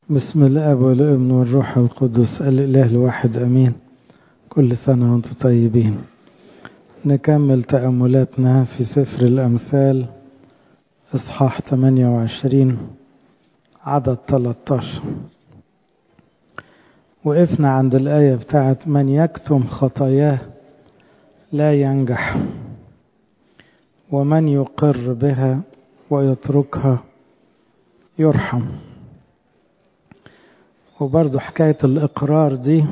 بسم الاب والابن والروح القدس الاله الواحد امين كل سنه وانتم طيبين نكمل تاملاتنا في سفر الامثال اصحاح 28 عدد 13 وقفنا عند الايه بتاعت من يكتم خطاياه لا ينجح ومن يقر بها ويتركها يرحم وبرضو حكاية الإقرار دي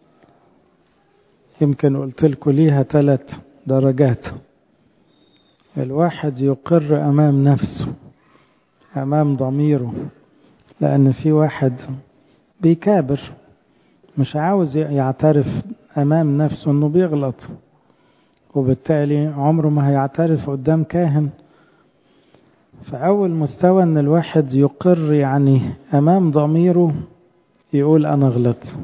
يمكن قلت لكم ليها ثلاث درجات الواحد يقر أمام نفسه أمام ضميره لأن في واحد بيكابر مش عاوز يعترف أمام نفسه إنه بيغلط وبالتالي عمره ما هيعترف قدام كاهن فأول مستوى إن الواحد يقر يعني أمام ضميره يقول أنا غلطت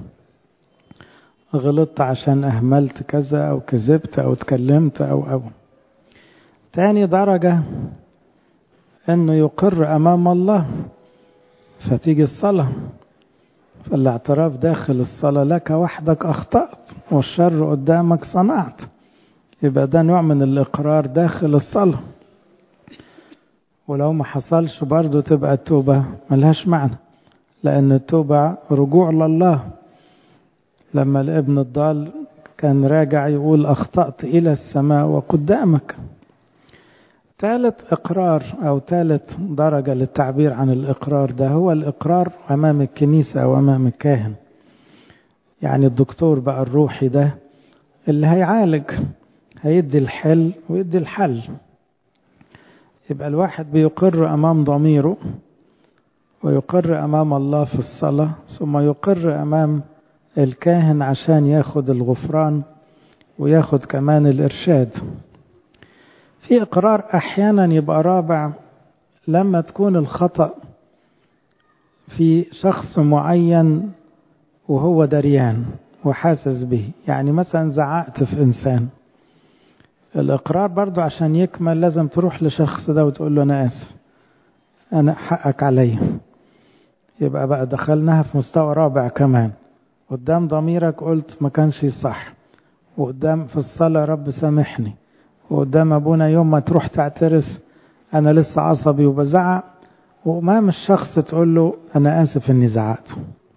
غلطت عشان أهملت كذا أو كذبت أو اتكلمت أو أو تاني درجة إنه يقر أمام الله فتيجي الصلاة فالاعتراف داخل الصلاة لك وحدك أخطأت والشر قدامك صنعت يبقى ده نوع من الإقرار داخل الصلاة ولو ما حصلش برضه تبقى التوبة ملهاش معنى لأن التوبة رجوع لله لما الابن الضال كان راجع يقول أخطأت إلى السماء وقدامك ثالث إقرار أو ثالث درجة للتعبير عن الإقرار ده هو الإقرار أمام الكنيسة أو أمام الكاهن يعني الدكتور بقى الروحي ده اللي هيعالج هيدي الحل ويدي الحل يبقى الواحد بيقر أمام ضميره ويقر أمام الله في الصلاة ثم يقر أمام الكاهن عشان ياخد الغفران وياخد كمان الإرشاد في إقرار أحيانا يبقى رابع لما تكون الخطأ في شخص معين وهو دريان وحاسس به يعني مثلا زعقت في إنسان الإقرار برضو عشان يكمل لازم تروح لشخص ده وتقول له أنا آسف أنا حقك عليا يبقى بقى دخلناها في مستوى رابع كمان قدام ضميرك قلت ما كانش صح وقدام في الصلاة رب سامحني وقدام أبونا يوم ما تروح تعترف أنا لسه عصبي وبزعق وأمام الشخص تقول له أنا آسف إني زعقت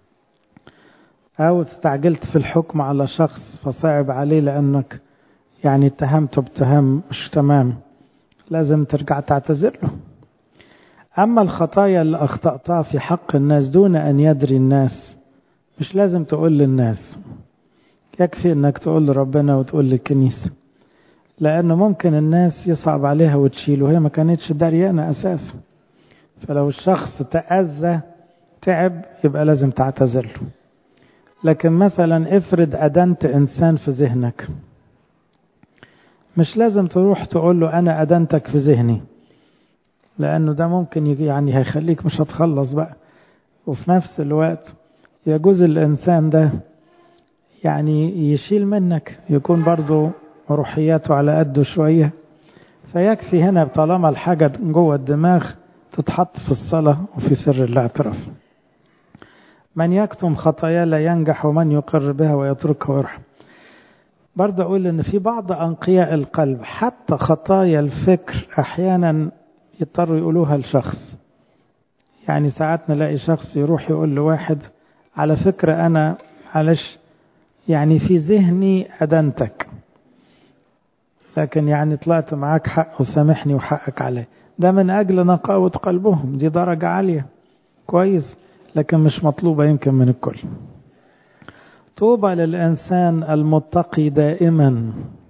أو استعجلت في الحكم على شخص فصعب عليه لأنك يعني اتهمته بتهم مش تمام لازم ترجع تعتذر له أما الخطايا اللي أخطأتها في حق الناس دون أن يدري الناس مش لازم تقول للناس يكفي أنك تقول لربنا وتقول للكنيسة لأنه ممكن الناس يصعب عليها وتشيل وهي ما كانتش دريانة أساسا فلو الشخص تأذى تعب يبقى لازم تعتذر له لكن مثلا افرض أدنت إنسان في ذهنك مش لازم تروح تقول له أنا أدنتك في ذهني لأنه ده ممكن يعني هيخليك مش هتخلص بقى وفي نفس الوقت يجوز الإنسان ده يعني يشيل منك يكون برضه روحياته على قده شوية فيكفي هنا طالما الحاجة جوه الدماغ تتحط في الصلاة وفي سر الاعتراف من يكتم خطايا لا ينجح ومن يقر بها ويتركها ويرحم برضه أقول إن في بعض أنقياء القلب حتى خطايا الفكر أحيانا يضطروا يقولوها لشخص يعني ساعات نلاقي شخص يروح يقول لواحد على فكرة أنا معلش يعني في ذهني أدنتك لكن يعني طلعت معاك حق وسامحني وحقك عليه ده من أجل نقاوة قلبهم دي درجة عالية كويس لكن مش مطلوبة يمكن من الكل طوبى للإنسان المتقي دائما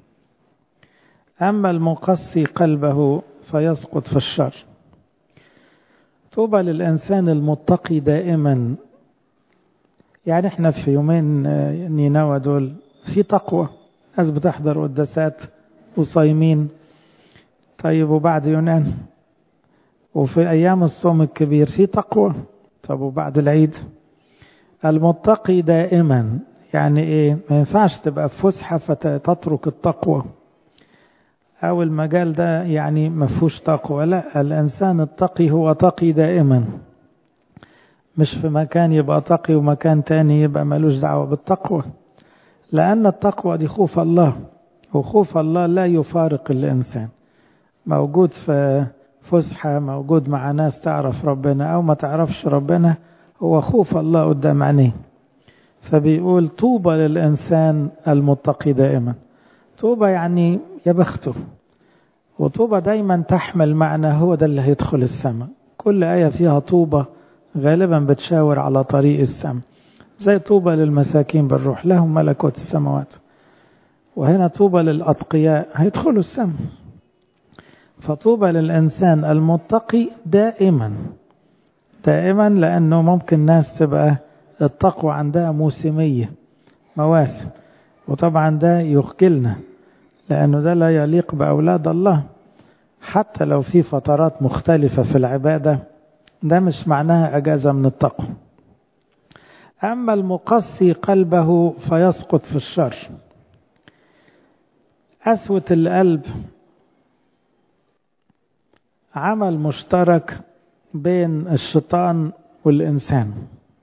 أما المقسي قلبه فيسقط في الشر طوبى للإنسان المتقي دائما يعني احنا في يومين نينوى دول في تقوى ناس بتحضر قداسات وصايمين طيب وبعد يونان وفي أيام الصوم الكبير في تقوى طب وبعد العيد المتقي دائما يعني ايه ما ينفعش تبقى في فسحة فتترك التقوى أو المجال ده يعني ما فيهوش تقوى لا الإنسان التقي هو تقي دائما مش في مكان يبقى تقي ومكان تاني يبقى ملوش دعوة بالتقوى لأن التقوى دي خوف الله وخوف الله لا يفارق الإنسان موجود في فسحة موجود مع ناس تعرف ربنا أو ما تعرفش ربنا هو خوف الله قدام عينيه فبيقول طوبى للإنسان المتقي دائما طوبى يعني يا بخته وطوبى دايما تحمل معنى هو ده اللي هيدخل السماء كل آية فيها طوبى غالبا بتشاور على طريق السماء زي طوبى للمساكين بالروح لهم ملكوت السماوات وهنا طوبى للأتقياء هيدخلوا السماء فطوبى للإنسان المتقي دائما دائما لأنه ممكن ناس تبقى التقوى عندها موسمية مواسم وطبعا ده يخجلنا لأنه ده لا يليق بأولاد الله حتى لو في فترات مختلفة في العبادة ده مش معناها أجازة من التقوى أما المقسي قلبه فيسقط في الشر قسوة القلب عمل مشترك بين الشيطان والإنسان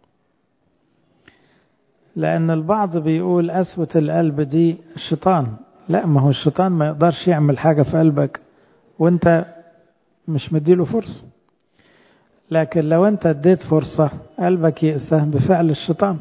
لأن البعض بيقول قسوة القلب دي الشيطان لا ما هو الشيطان ما يقدرش يعمل حاجة في قلبك وانت مش مديله فرصة لكن لو انت اديت فرصة قلبك يأسى بفعل الشيطان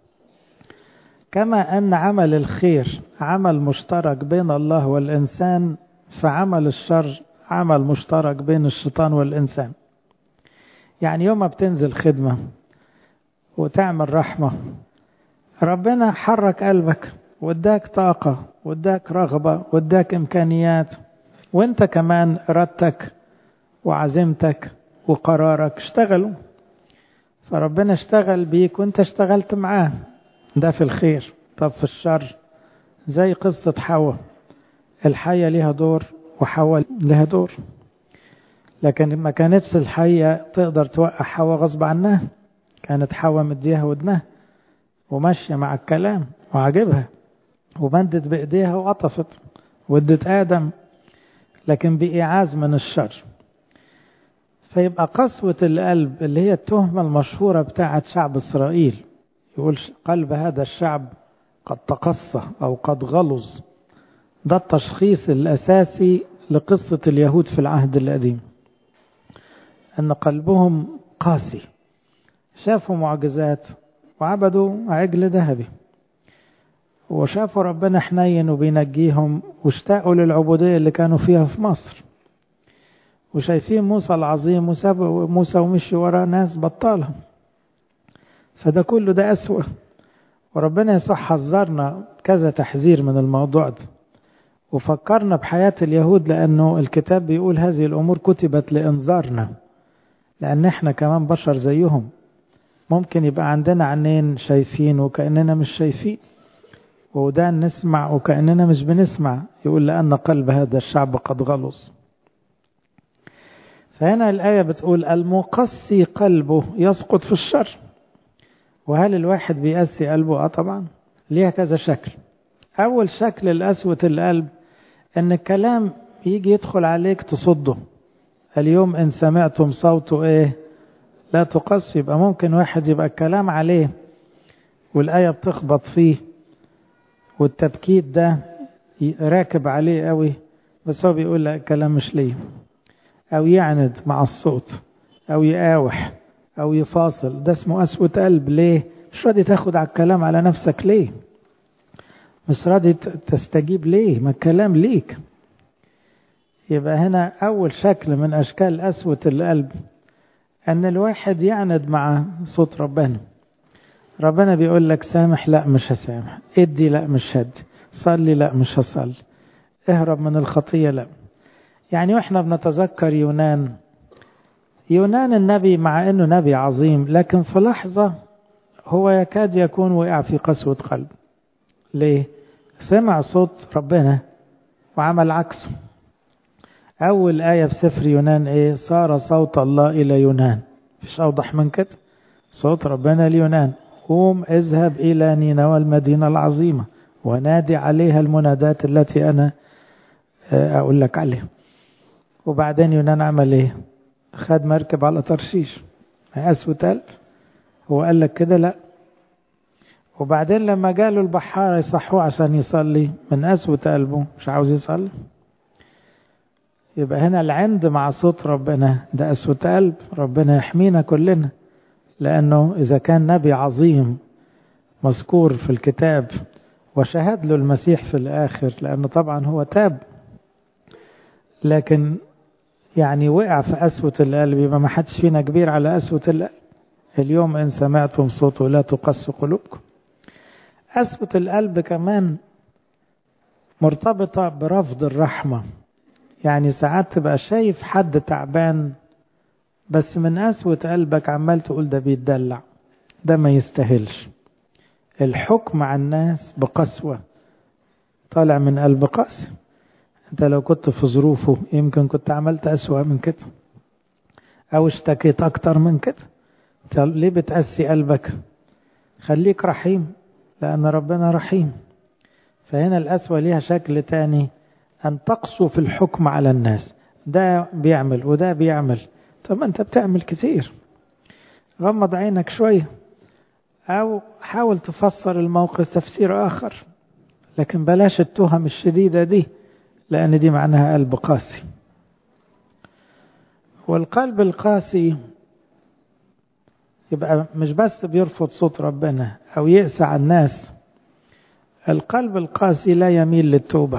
كما أن عمل الخير عمل مشترك بين الله والإنسان فعمل الشر عمل مشترك بين الشيطان والإنسان يعني يوم ما بتنزل خدمة وتعمل رحمة ربنا حرك قلبك واداك طاقة واداك رغبة واداك إمكانيات وانت كمان إرادتك وعزيمتك وقرارك اشتغلوا فربنا اشتغل بيك وانت اشتغلت معاه ده في الخير طب في الشر زي قصة حواء الحية ليها دور وحواء لها دور لكن ما كانتش الحية تقدر توقع حواء غصب عنها كانت حواء مديها ودنها وماشية مع الكلام وعجبها ومدت بإيديها وقطفت ودت آدم لكن بإيعاز من الشر فيبقى قسوة القلب اللي هي التهمة المشهورة بتاعة شعب إسرائيل يقول قلب هذا الشعب قد تقصى أو قد غلظ ده التشخيص الأساسي لقصة اليهود في العهد القديم أن قلبهم قاسي شافوا معجزات وعبدوا عجل ذهبي وشافوا ربنا حنين وبينجيهم واشتاقوا للعبودية اللي كانوا فيها في مصر وشايفين موسى العظيم وسابوا موسى ومشي ورا ناس بطالة فده كله ده أسوأ وربنا يصح حذرنا كذا تحذير من الموضوع ده وفكرنا بحياة اليهود لأنه الكتاب بيقول هذه الأمور كتبت لإنذارنا لأن احنا كمان بشر زيهم ممكن يبقى عندنا عينين شايفين وكأننا مش شايفين ودان نسمع وكأننا مش بنسمع يقول لأن قلب هذا الشعب قد غلظ فهنا الآية بتقول المقسي قلبه يسقط في الشر وهل الواحد بيقسي قلبه اه طبعا ليها كذا شكل أول شكل لقسوة القلب أن الكلام يجي يدخل عليك تصده اليوم إن سمعتم صوته إيه لا تقص يبقى ممكن واحد يبقى الكلام عليه والآية بتخبط فيه والتبكيت ده راكب عليه قوي بس هو بيقول لا الكلام مش ليه أو يعند مع الصوت أو يقاوح أو يفاصل ده اسمه قسوة قلب ليه مش راضي تاخد على الكلام على نفسك ليه مش راضي تستجيب ليه ما الكلام ليك يبقى هنا أول شكل من أشكال قسوة القلب أن الواحد يعند مع صوت ربنا ربنا بيقول لك سامح لا مش هسامح ادي لا مش هدي صلي لا مش هصلي اهرب من الخطية لا يعني واحنا بنتذكر يونان يونان النبي مع انه نبي عظيم لكن في لحظة هو يكاد يكون وقع في قسوة قلب ليه سمع صوت ربنا وعمل عكسه أول آية في سفر يونان إيه صار صوت الله إلى يونان مش أوضح من كده صوت ربنا ليونان قوم اذهب إلى نينوى المدينة العظيمة ونادي عليها المنادات التي أنا أقول لك عليها وبعدين يونان عمل إيه خد مركب على ترشيش قسوة قلب هو قال لك كده لا وبعدين لما جاله البحارة يصحوه عشان يصلي من قسوة قلبه مش عاوز يصلي يبقى هنا العند مع صوت ربنا ده قسوة قلب ربنا يحمينا كلنا لأنه إذا كان نبي عظيم مذكور في الكتاب وشهد له المسيح في الآخر لأنه طبعا هو تاب لكن يعني وقع في قسوة القلب يبقى ما حدش فينا كبير على قسوة القلب اليوم إن سمعتم صوته لا تقسوا قلوبكم قسوة القلب كمان مرتبطة برفض الرحمة يعني ساعات تبقى شايف حد تعبان بس من قسوة قلبك عمال تقول ده بيتدلع ده ما يستاهلش الحكم على الناس بقسوة طالع من قلب قاسي انت لو كنت في ظروفه يمكن كنت عملت أسوأ من كده أو اشتكيت أكتر من كده ليه بتقسي قلبك خليك رحيم لأن ربنا رحيم فهنا الأسوأ ليها شكل تاني أن تقسو في الحكم على الناس ده بيعمل وده بيعمل طب أنت بتعمل كتير غمض عينك شوية أو حاول تفسر الموقف تفسير آخر لكن بلاش التهم الشديدة دي لأن دي معناها قلب قاسي والقلب القاسي يبقى مش بس بيرفض صوت ربنا أو يأسى على الناس القلب القاسي لا يميل للتوبة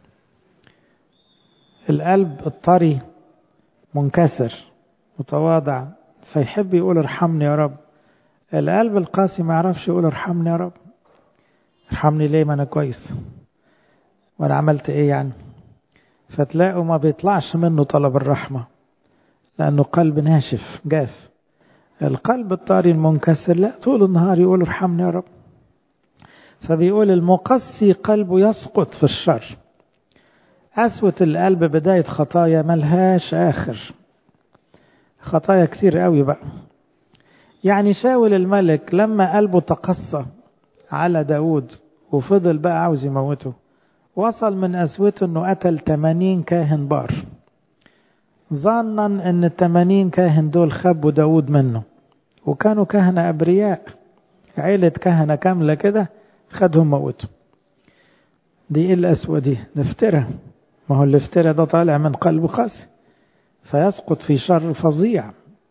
القلب الطري منكسر متواضع فيحب يقول ارحمني يا رب القلب القاسي ما يعرفش يقول ارحمني يا رب ارحمني ليه ما انا كويس وانا عملت ايه يعني فتلاقوا ما بيطلعش منه طلب الرحمة لأنه قلب ناشف جاف القلب الطاري المنكسر لا طول النهار يقول ارحمني يا رب فبيقول المقسي قلبه يسقط في الشر قسوة القلب بداية خطايا ملهاش آخر خطايا كتير قوي بقى يعني شاول الملك لما قلبه تقصى على داود وفضل بقى عاوز يموته وصل من قسوته انه قتل 80 كاهن بار ظنا ان ال 80 كاهن دول خبوا داود منه وكانوا كهنة أبرياء عيلة كهنة كاملة كده خدهم موتوا دي ايه القسوة دي الافتراء ما هو الافتراء ده طالع من قلب قاسي فيسقط في شر فظيع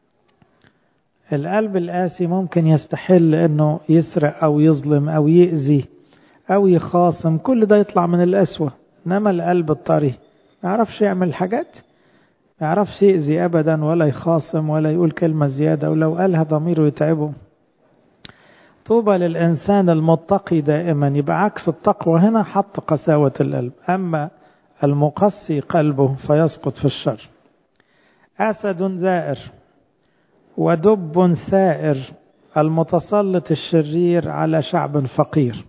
القلب القاسي ممكن يستحل انه يسرق او يظلم او يأذي او يخاصم كل ده يطلع من القسوة انما القلب الطري ما يعرفش يعمل حاجات ما يعرفش يأذي ابدا ولا يخاصم ولا يقول كلمة زيادة ولو قالها ضميره يتعبه طوبى للإنسان المتقي دائما يبقى عكس التقوى هنا حط قساوة القلب أما المقسي قلبه فيسقط في الشر أسد زائر ودب ثائر المتسلط الشرير على شعب فقير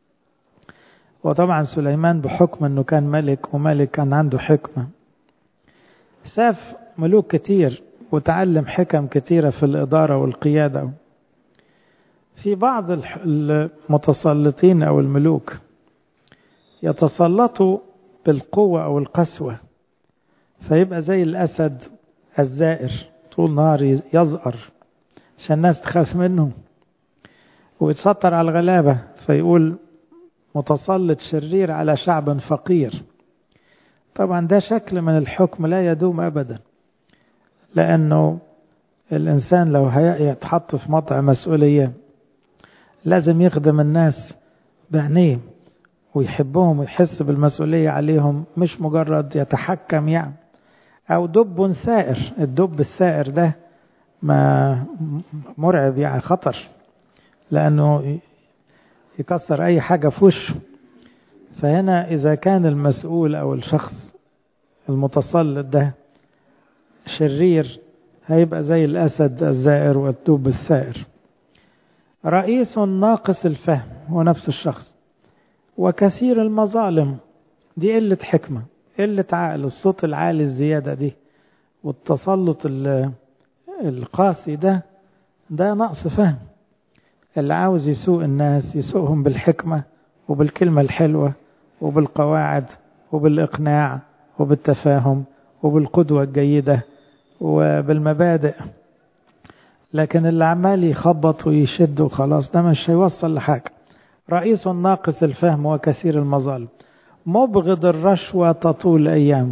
وطبعا سليمان بحكم انه كان ملك وملك كان عنده حكمة شاف ملوك كتير وتعلم حكم كتيرة في الإدارة والقيادة في بعض المتسلطين أو الملوك يتسلطوا بالقوة أو القسوة فيبقى زي الأسد الزائر طول نهار يزقر عشان الناس تخاف منه ويتسطر على الغلابة فيقول متسلط شرير على شعب فقير طبعا ده شكل من الحكم لا يدوم أبدا لأنه الإنسان لو يتحط في موضع مسؤولية لازم يخدم الناس بعينيه ويحبهم ويحس بالمسؤولية عليهم مش مجرد يتحكم يعني أو دب سائر الدب السائر ده ما مرعب يعني خطر لأنه يكسر أي حاجة في وشه فهنا إذا كان المسؤول أو الشخص المتسلط ده شرير هيبقى زي الأسد الزائر والدب السائر رئيس ناقص الفهم هو نفس الشخص وكثير المظالم دي قلة حكمة قلة عقل الصوت العالي الزيادة دي والتسلط القاسي ده ده نقص فهم اللي عاوز يسوق الناس يسوقهم بالحكمة وبالكلمة الحلوة وبالقواعد وبالإقناع وبالتفاهم وبالقدوة الجيدة وبالمبادئ لكن اللي عمال يخبط ويشد وخلاص ده مش هيوصل لحاجة رئيس ناقص الفهم وكثير المظالم مبغض الرشوة تطول أيامه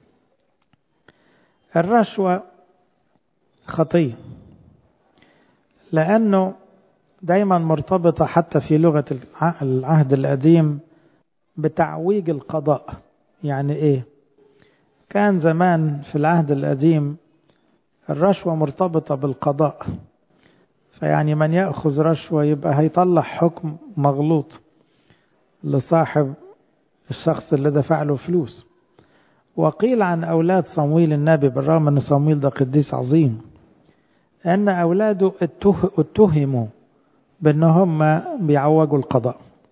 الرشوة خطية لأنه دايما مرتبطة حتى في لغة العهد القديم بتعويج القضاء يعني ايه كان زمان في العهد القديم الرشوة مرتبطة بالقضاء فيعني من يأخذ رشوة يبقى هيطلع حكم مغلوط لصاحب الشخص اللي دفع له فلوس وقيل عن أولاد صمويل النبي بالرغم أن صمويل ده قديس عظيم أن أولاده اتهموا بأن هم بيعوجوا القضاء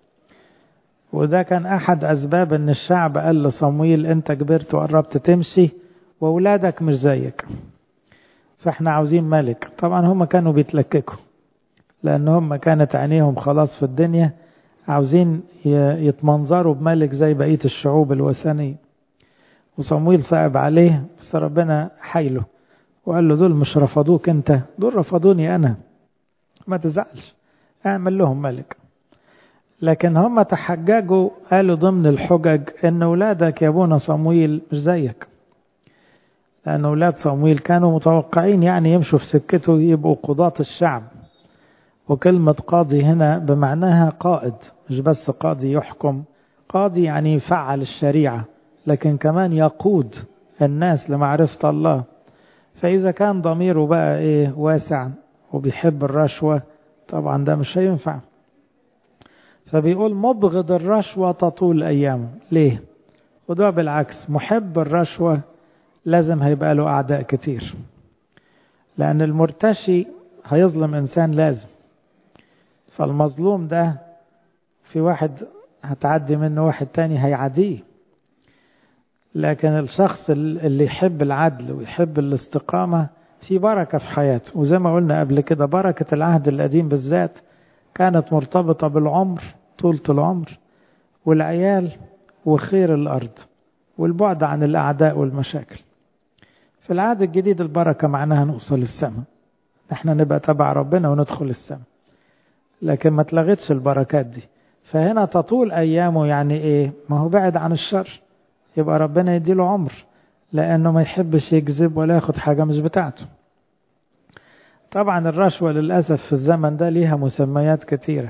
وده كان أحد أسباب أن الشعب قال لصمويل أنت كبرت وقربت تمشي وأولادك مش زيك فإحنا عاوزين ملك طبعا هم كانوا بيتلككوا لأن هم كانت عينيهم خلاص في الدنيا عاوزين يتمنظروا بملك زي بقية الشعوب الوثنية وصمويل صعب عليه بس ربنا حيله وقال له دول مش رفضوك انت دول رفضوني انا ما تزعلش اعمل لهم ملك لكن هم تحججوا قالوا ضمن الحجج ان اولادك يا ابونا صمويل مش زيك لان اولاد صمويل كانوا متوقعين يعني يمشوا في سكته يبقوا قضاة الشعب وكلمة قاضي هنا بمعناها قائد مش بس قاضي يحكم قاضي يعني يفعل الشريعة لكن كمان يقود الناس لمعرفة الله فإذا كان ضميره بقى إيه واسع وبيحب الرشوة طبعا ده مش هينفع فبيقول مبغض الرشوة تطول أيامه ليه؟ خدوها بالعكس محب الرشوة لازم هيبقى له أعداء كتير لأن المرتشي هيظلم إنسان لازم فالمظلوم ده في واحد هتعدي منه واحد تاني هيعديه لكن الشخص اللي يحب العدل ويحب الاستقامة في بركة في حياته وزي ما قلنا قبل كده بركة العهد القديم بالذات كانت مرتبطة بالعمر طولة العمر والعيال وخير الأرض والبعد عن الأعداء والمشاكل في العهد الجديد البركة معناها نوصل السماء احنا نبقى تبع ربنا وندخل السماء لكن ما تلغتش البركات دي فهنا تطول أيامه يعني إيه ما هو بعد عن الشر يبقى ربنا يديله عمر لأنه ما يحبش يكذب ولا ياخد حاجة مش بتاعته طبعا الرشوة للأسف في الزمن ده ليها مسميات كثيرة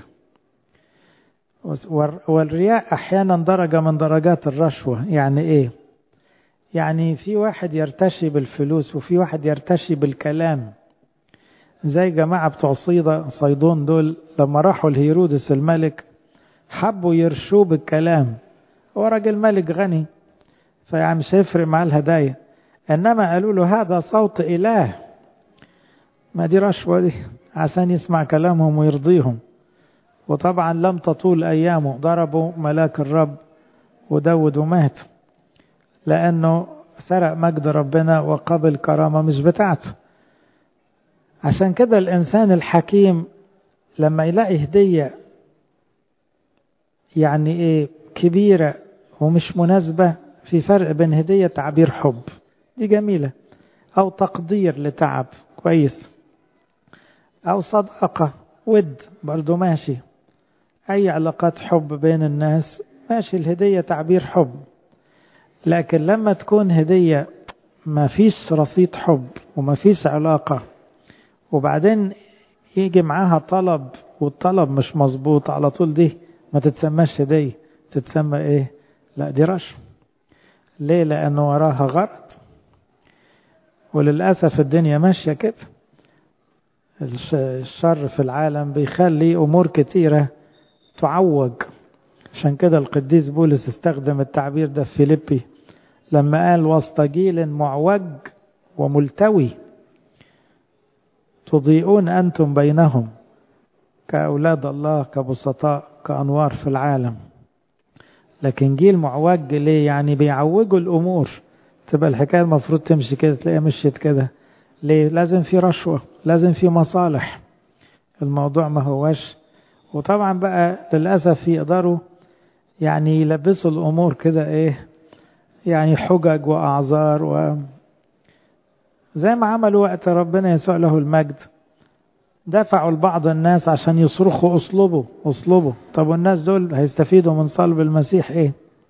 والرياء أحيانا درجة من درجات الرشوة يعني إيه يعني في واحد يرتشي بالفلوس وفي واحد يرتشي بالكلام زي جماعة بتوع صيدا صيدون دول لما راحوا لهيرودس الملك حبوا يرشوه بالكلام هو راجل ملك غني فيعني مش هيفرق معاه الهدايا انما قالوا له هذا صوت اله ما دي رشوه دي عشان يسمع كلامهم ويرضيهم وطبعا لم تطول ايامه ضربوا ملاك الرب وداود ومات لانه سرق مجد ربنا وقبل كرامه مش بتاعته عشان كده الانسان الحكيم لما يلاقي هديه يعني ايه كبيره ومش مناسبه في فرق بين هدية تعبير حب دي جميلة أو تقدير لتعب كويس أو صدقة ود برضو ماشي أي علاقات حب بين الناس ماشي الهدية تعبير حب لكن لما تكون هدية ما فيش رصيد حب وما فيش علاقة وبعدين يجي معاها طلب والطلب مش مظبوط على طول دي ما تتسماش هدية تتسمى ايه لا دي رشوة ليه لأنه وراها غرض وللأسف الدنيا ماشية كده الشر في العالم بيخلي أمور كتيرة تعوج عشان كده القديس بولس استخدم التعبير ده في فيليبي لما قال وسط جيل معوج وملتوي تضيئون أنتم بينهم كأولاد الله كبسطاء كأنوار في العالم لكن جيل معوج ليه يعني بيعوجوا الامور تبقى الحكايه المفروض تمشي كده تلاقيها مشيت كده ليه لازم في رشوه لازم في مصالح الموضوع ما هوش وطبعا بقى للاسف يقدروا يعني يلبسوا الامور كده ايه يعني حجج واعذار و زي ما عملوا وقت ربنا يسوع له المجد دفعوا لبعض الناس عشان يصرخوا اصلبوا اصلبوا طب والناس دول هيستفيدوا من صلب المسيح ايه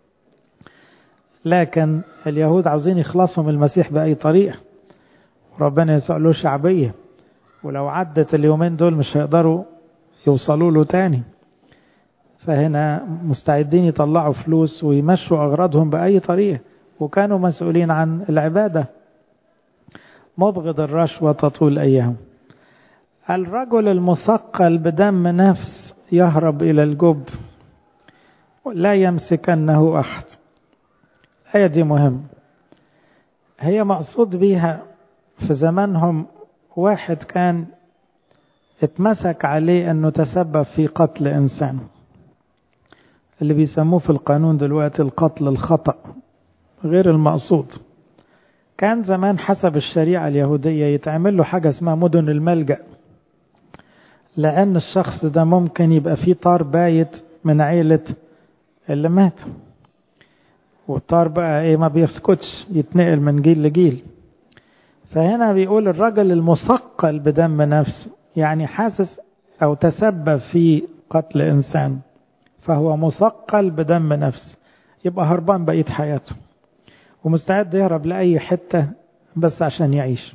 لكن اليهود عاوزين يخلصوا من المسيح بأي طريقة ربنا يسوع له شعبية ولو عدت اليومين دول مش هيقدروا يوصلوا له تاني فهنا مستعدين يطلعوا فلوس ويمشوا أغراضهم بأي طريقة وكانوا مسؤولين عن العبادة مبغض الرشوة تطول أيام الرجل المثقل بدم نفس يهرب إلى الجب لا يمسكنه أحد الآية دي مهم هي مقصود بيها في زمانهم واحد كان اتمسك عليه أنه تسبب في قتل إنسان اللي بيسموه في القانون دلوقتي القتل الخطأ غير المقصود كان زمان حسب الشريعة اليهودية يتعمل له حاجة اسمها مدن الملجأ لأن الشخص ده ممكن يبقى فيه طار بايت من عيلة اللي مات والطار بقى ايه ما بيسكتش يتنقل من جيل لجيل فهنا بيقول الرجل المثقل بدم نفسه يعني حاسس او تسبب في قتل انسان فهو مثقل بدم نفسه يبقى هربان بقية حياته ومستعد يهرب لأي حتة بس عشان يعيش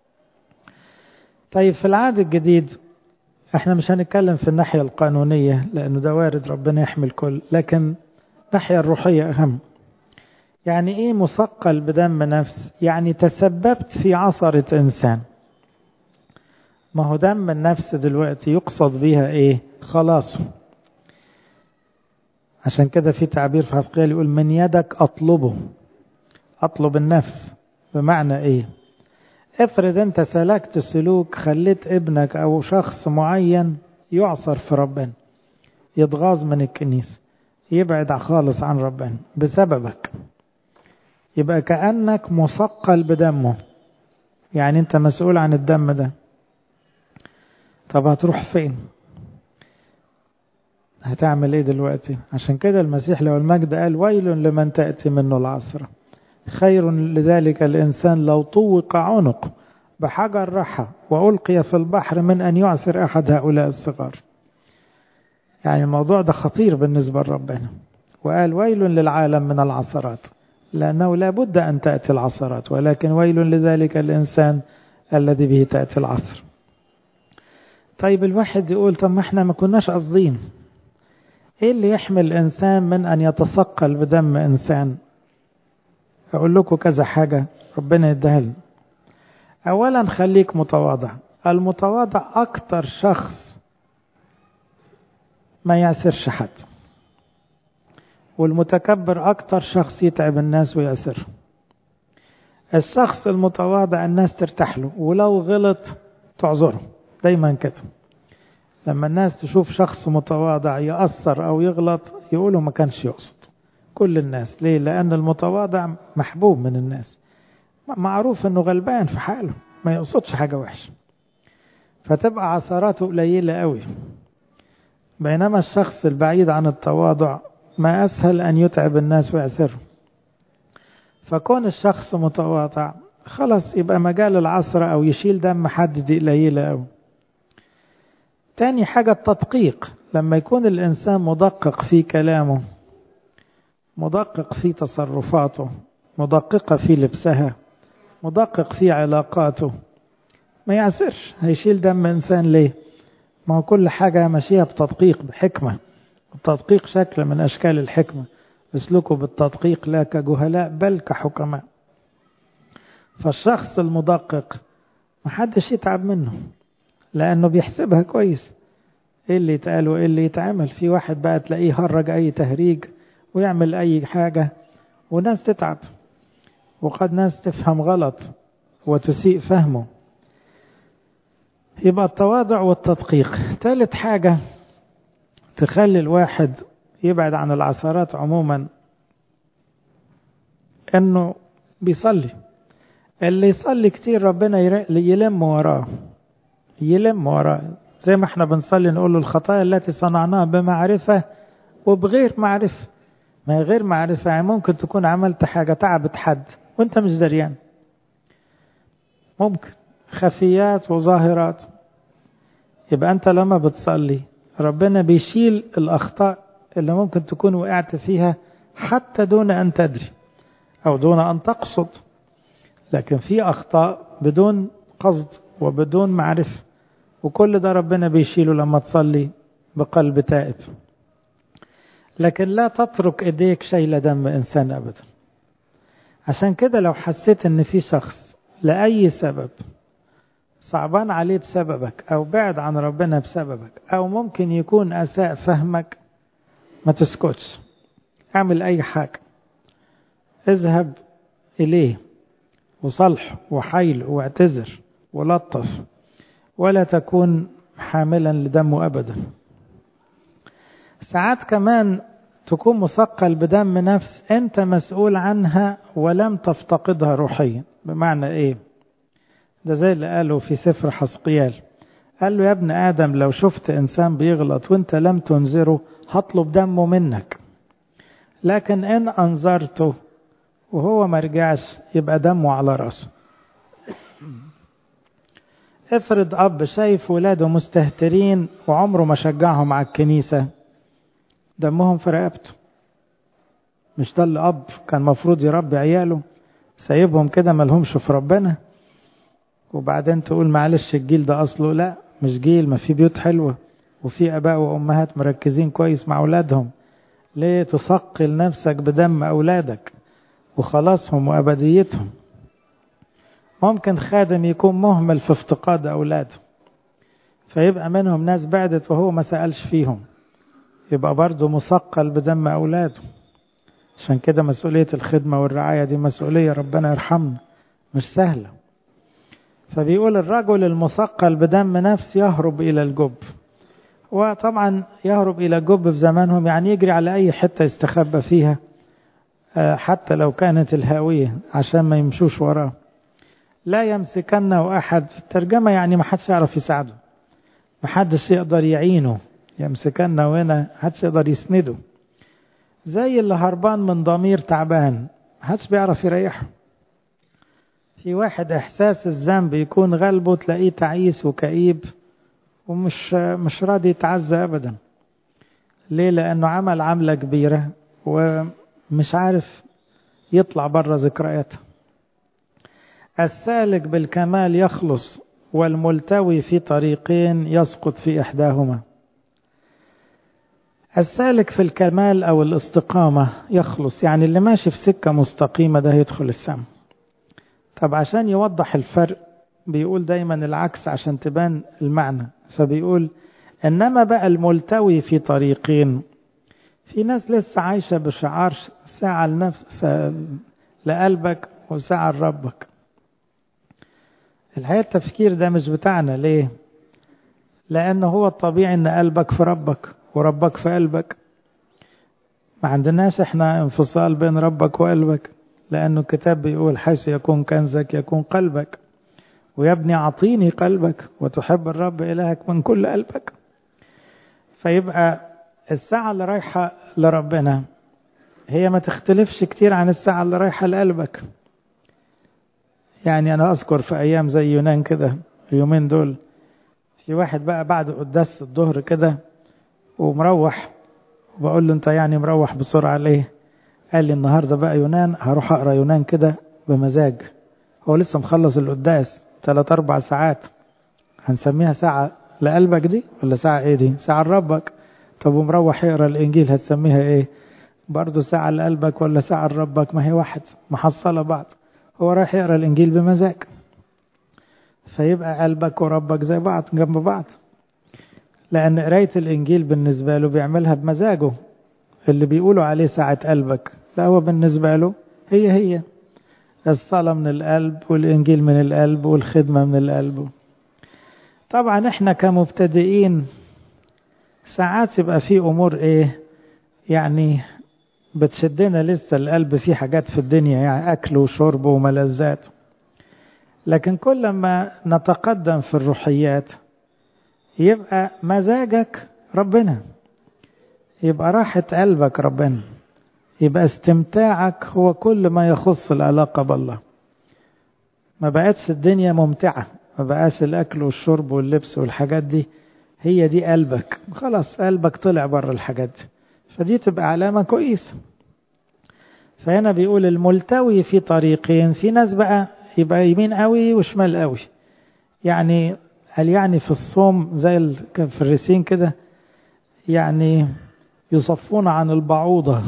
طيب في العهد الجديد احنا مش هنتكلم في الناحية القانونية لأنه ده وارد ربنا يحمي الكل لكن الناحية الروحية أهم يعني ايه مثقل بدم نفس يعني تسببت في عثرة انسان ما هو دم النفس دلوقتي يقصد بيها ايه خلاصه عشان كده في تعبير في حسقيال يقول من يدك اطلبه اطلب النفس بمعنى ايه افرض انت سلكت سلوك خليت ابنك او شخص معين يعصر في ربنا يتغاظ من الكنيسة يبعد خالص عن ربنا بسببك يبقى كأنك مثقل بدمه يعني انت مسؤول عن الدم ده طب هتروح فين هتعمل ايه دلوقتي عشان كده المسيح لو المجد قال ويل لمن تأتي منه العصرة خير لذلك الإنسان لو طوق عنق بحجر رحى وألقي في البحر من أن يعثر أحد هؤلاء الصغار يعني الموضوع ده خطير بالنسبة لربنا وقال ويل للعالم من العثرات لأنه لا بد أن تأتي العثرات ولكن ويل لذلك الإنسان الذي به تأتي العصر طيب الواحد يقول طب ما احنا ما كناش قاصدين ايه اللي يحمل الانسان من ان يتثقل بدم انسان اقول لكم كذا حاجه ربنا يديها لنا اولا خليك متواضع المتواضع اكتر شخص ما يأسرش حد والمتكبر اكتر شخص يتعب الناس ويأسرهم الشخص المتواضع الناس ترتاح له ولو غلط تعذره دايما كده لما الناس تشوف شخص متواضع يأثر أو يغلط يقولوا ما كانش يقصد كل الناس ليه لأن المتواضع محبوب من الناس معروف أنه غلبان في حاله ما يقصدش حاجة وحشة فتبقى عثراته قليلة قوي بينما الشخص البعيد عن التواضع ما أسهل أن يتعب الناس ويعثرهم فكون الشخص متواضع خلاص يبقى مجال العثرة أو يشيل دم حد دي قليلة قوي تاني حاجة التدقيق لما يكون الإنسان مدقق في كلامه مدقق في تصرفاته مدققة في لبسها مدقق في علاقاته ما يعسرش هيشيل دم إنسان ليه ما هو كل حاجة ماشية بتدقيق بحكمة التدقيق شكل من أشكال الحكمة اسلكوا بالتدقيق لا كجهلاء بل كحكماء فالشخص المدقق محدش يتعب منه لأنه بيحسبها كويس ايه اللي يتقال وايه اللي يتعمل في واحد بقى تلاقيه هرج اي تهريج ويعمل اي حاجة وناس تتعب وقد ناس تفهم غلط وتسيء فهمه يبقى التواضع والتدقيق ثالث حاجة تخلي الواحد يبعد عن العثرات عموما انه بيصلي اللي يصلي كتير ربنا يلم وراه يلم وراه زي ما احنا بنصلي نقول له الخطايا التي صنعناها بمعرفة وبغير معرفة ما هي غير معرفة يعني ممكن تكون عملت حاجة تعبت حد وانت مش دريان ممكن خفيات وظاهرات يبقى أنت لما بتصلي ربنا بيشيل الأخطاء اللي ممكن تكون وقعت فيها حتى دون أن تدري أو دون أن تقصد لكن في أخطاء بدون قصد وبدون معرفة وكل ده ربنا بيشيله لما تصلي بقلب تائب لكن لا تترك ايديك شيلة دم انسان ابدا عشان كده لو حسيت ان في شخص لاي سبب صعبان عليه بسببك او بعد عن ربنا بسببك او ممكن يكون اساء فهمك ما تسكتش اعمل اي حاجة اذهب اليه وصلح وحيل واعتذر ولطف ولا تكون حاملا لدمه ابدا ساعات كمان تكون مثقل بدم نفس انت مسؤول عنها ولم تفتقدها روحيا بمعنى ايه ده زي اللي قاله في سفر حسقيال قال له يا ابن ادم لو شفت انسان بيغلط وانت لم تنذره هطلب دمه منك لكن ان انذرته وهو ما رجعش يبقى دمه على راسه افرض اب شايف ولاده مستهترين وعمره ما شجعهم على الكنيسه دمهم في رقبته مش ده اللي اب كان مفروض يربي عياله سايبهم كده ملهمش في ربنا وبعدين تقول معلش الجيل ده اصله لا مش جيل ما في بيوت حلوه وفي اباء وامهات مركزين كويس مع اولادهم ليه تثقل نفسك بدم اولادك وخلاصهم وابديتهم ممكن خادم يكون مهمل في افتقاد اولاده فيبقى منهم ناس بعدت وهو ما سالش فيهم يبقى برضه مثقل بدم أولاده عشان كده مسؤولية الخدمة والرعاية دي مسؤولية ربنا يرحمنا مش سهلة فبيقول الرجل المثقل بدم نفس يهرب إلى الجب وطبعا يهرب إلى الجب في زمانهم يعني يجري على أي حتة يستخبى فيها حتى لو كانت الهاوية عشان ما يمشوش وراه لا يمسكنه أحد في الترجمة يعني ما حدش يعرف يساعده ما حدش يقدر يعينه يمسكنا وهنا محدش يقدر يسنده زي اللي هربان من ضمير تعبان محدش بيعرف يريحه في واحد احساس الذنب يكون غلبه تلاقيه تعيس وكئيب ومش مش راضي يتعزى ابدا ليه لانه عمل عمله كبيره ومش عارف يطلع بره ذكرياته السالك بالكمال يخلص والملتوي في طريقين يسقط في احداهما السالك في الكمال او الاستقامة يخلص يعني اللي ماشي في سكة مستقيمة ده يدخل السماء طب عشان يوضح الفرق بيقول دايما العكس عشان تبان المعنى فبيقول انما بقى الملتوي في طريقين في ناس لسه عايشة بشعار ساعة لنفس لقلبك وساعة لربك الحقيقة التفكير ده مش بتاعنا ليه لأنه هو الطبيعي أن قلبك في ربك وربك في قلبك ما عندناش احنا انفصال بين ربك وقلبك لأنه الكتاب بيقول حيث يكون كنزك يكون قلبك ويا ابني أعطيني قلبك وتحب الرب إلهك من كل قلبك فيبقى الساعة اللي رايحة لربنا هي ما تختلفش كتير عن الساعة اللي رايحة لقلبك يعني أنا أذكر في أيام زي يونان كده اليومين دول في واحد بقى بعد قداس الظهر كده ومروح وبقول له أنت يعني مروح بسرعة ليه؟ قال لي النهارده بقى يونان هروح أقرأ يونان كده بمزاج هو لسه مخلص القداس ثلاث أربع ساعات هنسميها ساعة لقلبك دي ولا ساعة إيه دي؟ ساعة لربك طب ومروح يقرأ الإنجيل هتسميها إيه؟ برضه ساعة لقلبك ولا ساعة لربك ما هي واحد محصلة بعض هو رايح يقرأ الإنجيل بمزاج فيبقى قلبك وربك زي بعض جنب بعض لأن قراية الإنجيل بالنسبة له بيعملها بمزاجه اللي بيقولوا عليه ساعة قلبك لا هو بالنسبة له هي هي الصلاة من القلب والإنجيل من القلب والخدمة من القلب طبعا احنا كمبتدئين ساعات يبقى في أمور إيه يعني بتشدنا لسه القلب فيه حاجات في الدنيا يعني أكل وشرب وملذات لكن كل ما نتقدم في الروحيات يبقى مزاجك ربنا يبقى راحة قلبك ربنا يبقى استمتاعك هو كل ما يخص العلاقة بالله ما بقتش الدنيا ممتعة ما بقاش الأكل والشرب واللبس والحاجات دي هي دي قلبك خلاص قلبك طلع بره الحاجات دي فدي تبقى علامة كويسة فهنا بيقول الملتوي في طريقين في ناس بقى يبقى يمين قوي وشمال قوي يعني قال يعني في الصوم زي الفريسين كده يعني يصفون عن البعوضة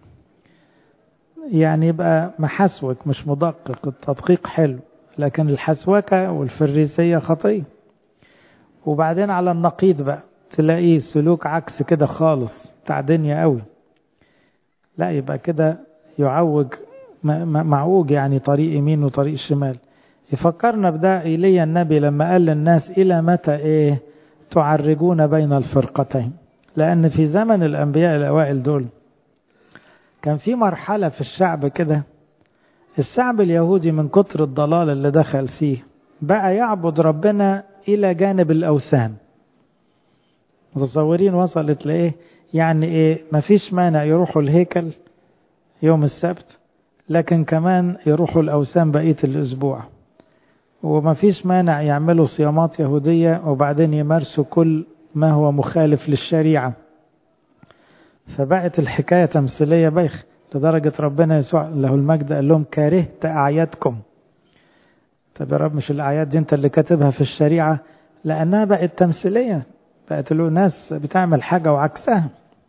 يعني يبقى محسوك مش مدقق التدقيق حلو لكن الحسوكة والفريسية خطية وبعدين على النقيض بقى تلاقيه سلوك عكس كده خالص بتاع دنيا قوي لا يبقى كده يعوج معوج يعني طريق يمين وطريق شمال يفكرنا بده إيليا النبي لما قال للناس إلى متى إيه تعرجون بين الفرقتين لأن في زمن الأنبياء الأوائل دول كان في مرحلة في الشعب كده الشعب اليهودي من كتر الضلال اللي دخل فيه بقى يعبد ربنا إلى جانب الأوثان متصورين وصلت لإيه يعني إيه مفيش مانع يروحوا الهيكل يوم السبت لكن كمان يروحوا الأوثان بقية الأسبوع ومفيش مانع يعملوا صيامات يهودية وبعدين يمارسوا كل ما هو مخالف للشريعة فبقت الحكاية تمثيلية بايخ لدرجة ربنا يسوع له المجد قال لهم كرهت أعيادكم طب يا رب مش الأعياد دي أنت اللي كاتبها في الشريعة لأنها بقت تمثيلية بقت له ناس بتعمل حاجة وعكسها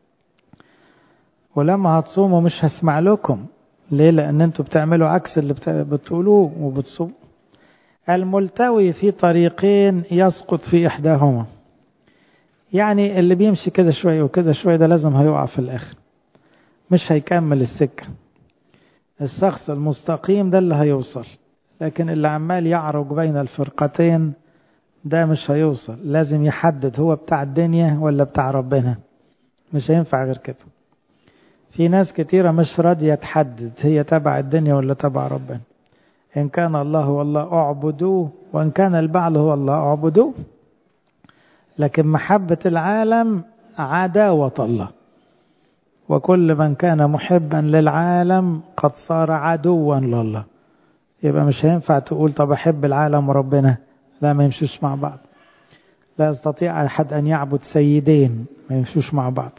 ولما هتصوموا مش هسمع لكم ليه لأن أنتوا بتعملوا عكس اللي بتقولوه وبتصوموا الملتوي في طريقين يسقط في إحداهما يعني اللي بيمشي كده شوية وكده شوية ده لازم هيقع في الآخر مش هيكمل السكة الشخص المستقيم ده اللي هيوصل لكن اللي عمال يعرج بين الفرقتين ده مش هيوصل لازم يحدد هو بتاع الدنيا ولا بتاع ربنا مش هينفع غير كده في ناس كتيرة مش راضية تحدد هي تبع الدنيا ولا تبع ربنا إن كان الله هو الله أعبدوه وإن كان البعل هو الله أعبدوه لكن محبة العالم عداوة الله وكل من كان محبا للعالم قد صار عدوا لله يبقى مش هينفع تقول طب أحب العالم وربنا لا ما يمشوش مع بعض لا يستطيع أحد أن يعبد سيدين ما يمشوش مع بعض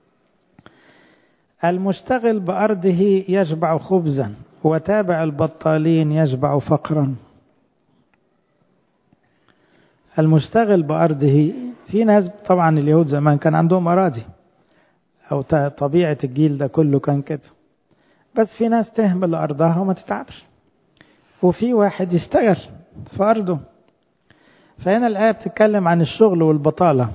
المشتغل بأرضه يشبع خبزا وتابع البطالين يشبع فقرا المشتغل بأرضه في ناس طبعا اليهود زمان كان عندهم أراضي أو طبيعة الجيل ده كله كان كده بس في ناس تهمل أرضها وما تتعبش وفي واحد يشتغل في أرضه فهنا الآية بتتكلم عن الشغل والبطالة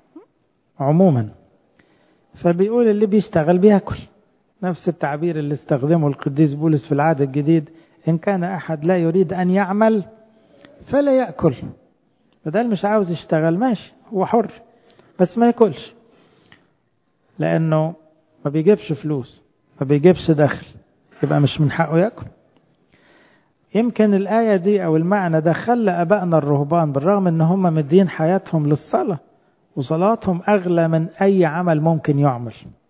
عموما فبيقول اللي بيشتغل بياكل نفس التعبير اللي استخدمه القديس بولس في العهد الجديد إن كان أحد لا يريد أن يعمل فلا يأكل بدل مش عاوز يشتغل ماشي هو حر بس ما ياكلش لأنه ما بيجيبش فلوس ما بيجيبش دخل يبقى مش من حقه ياكل يمكن الآية دي أو المعنى ده خلى أبائنا الرهبان بالرغم إن هم مدين حياتهم للصلاة وصلاتهم أغلى من أي عمل ممكن يعمل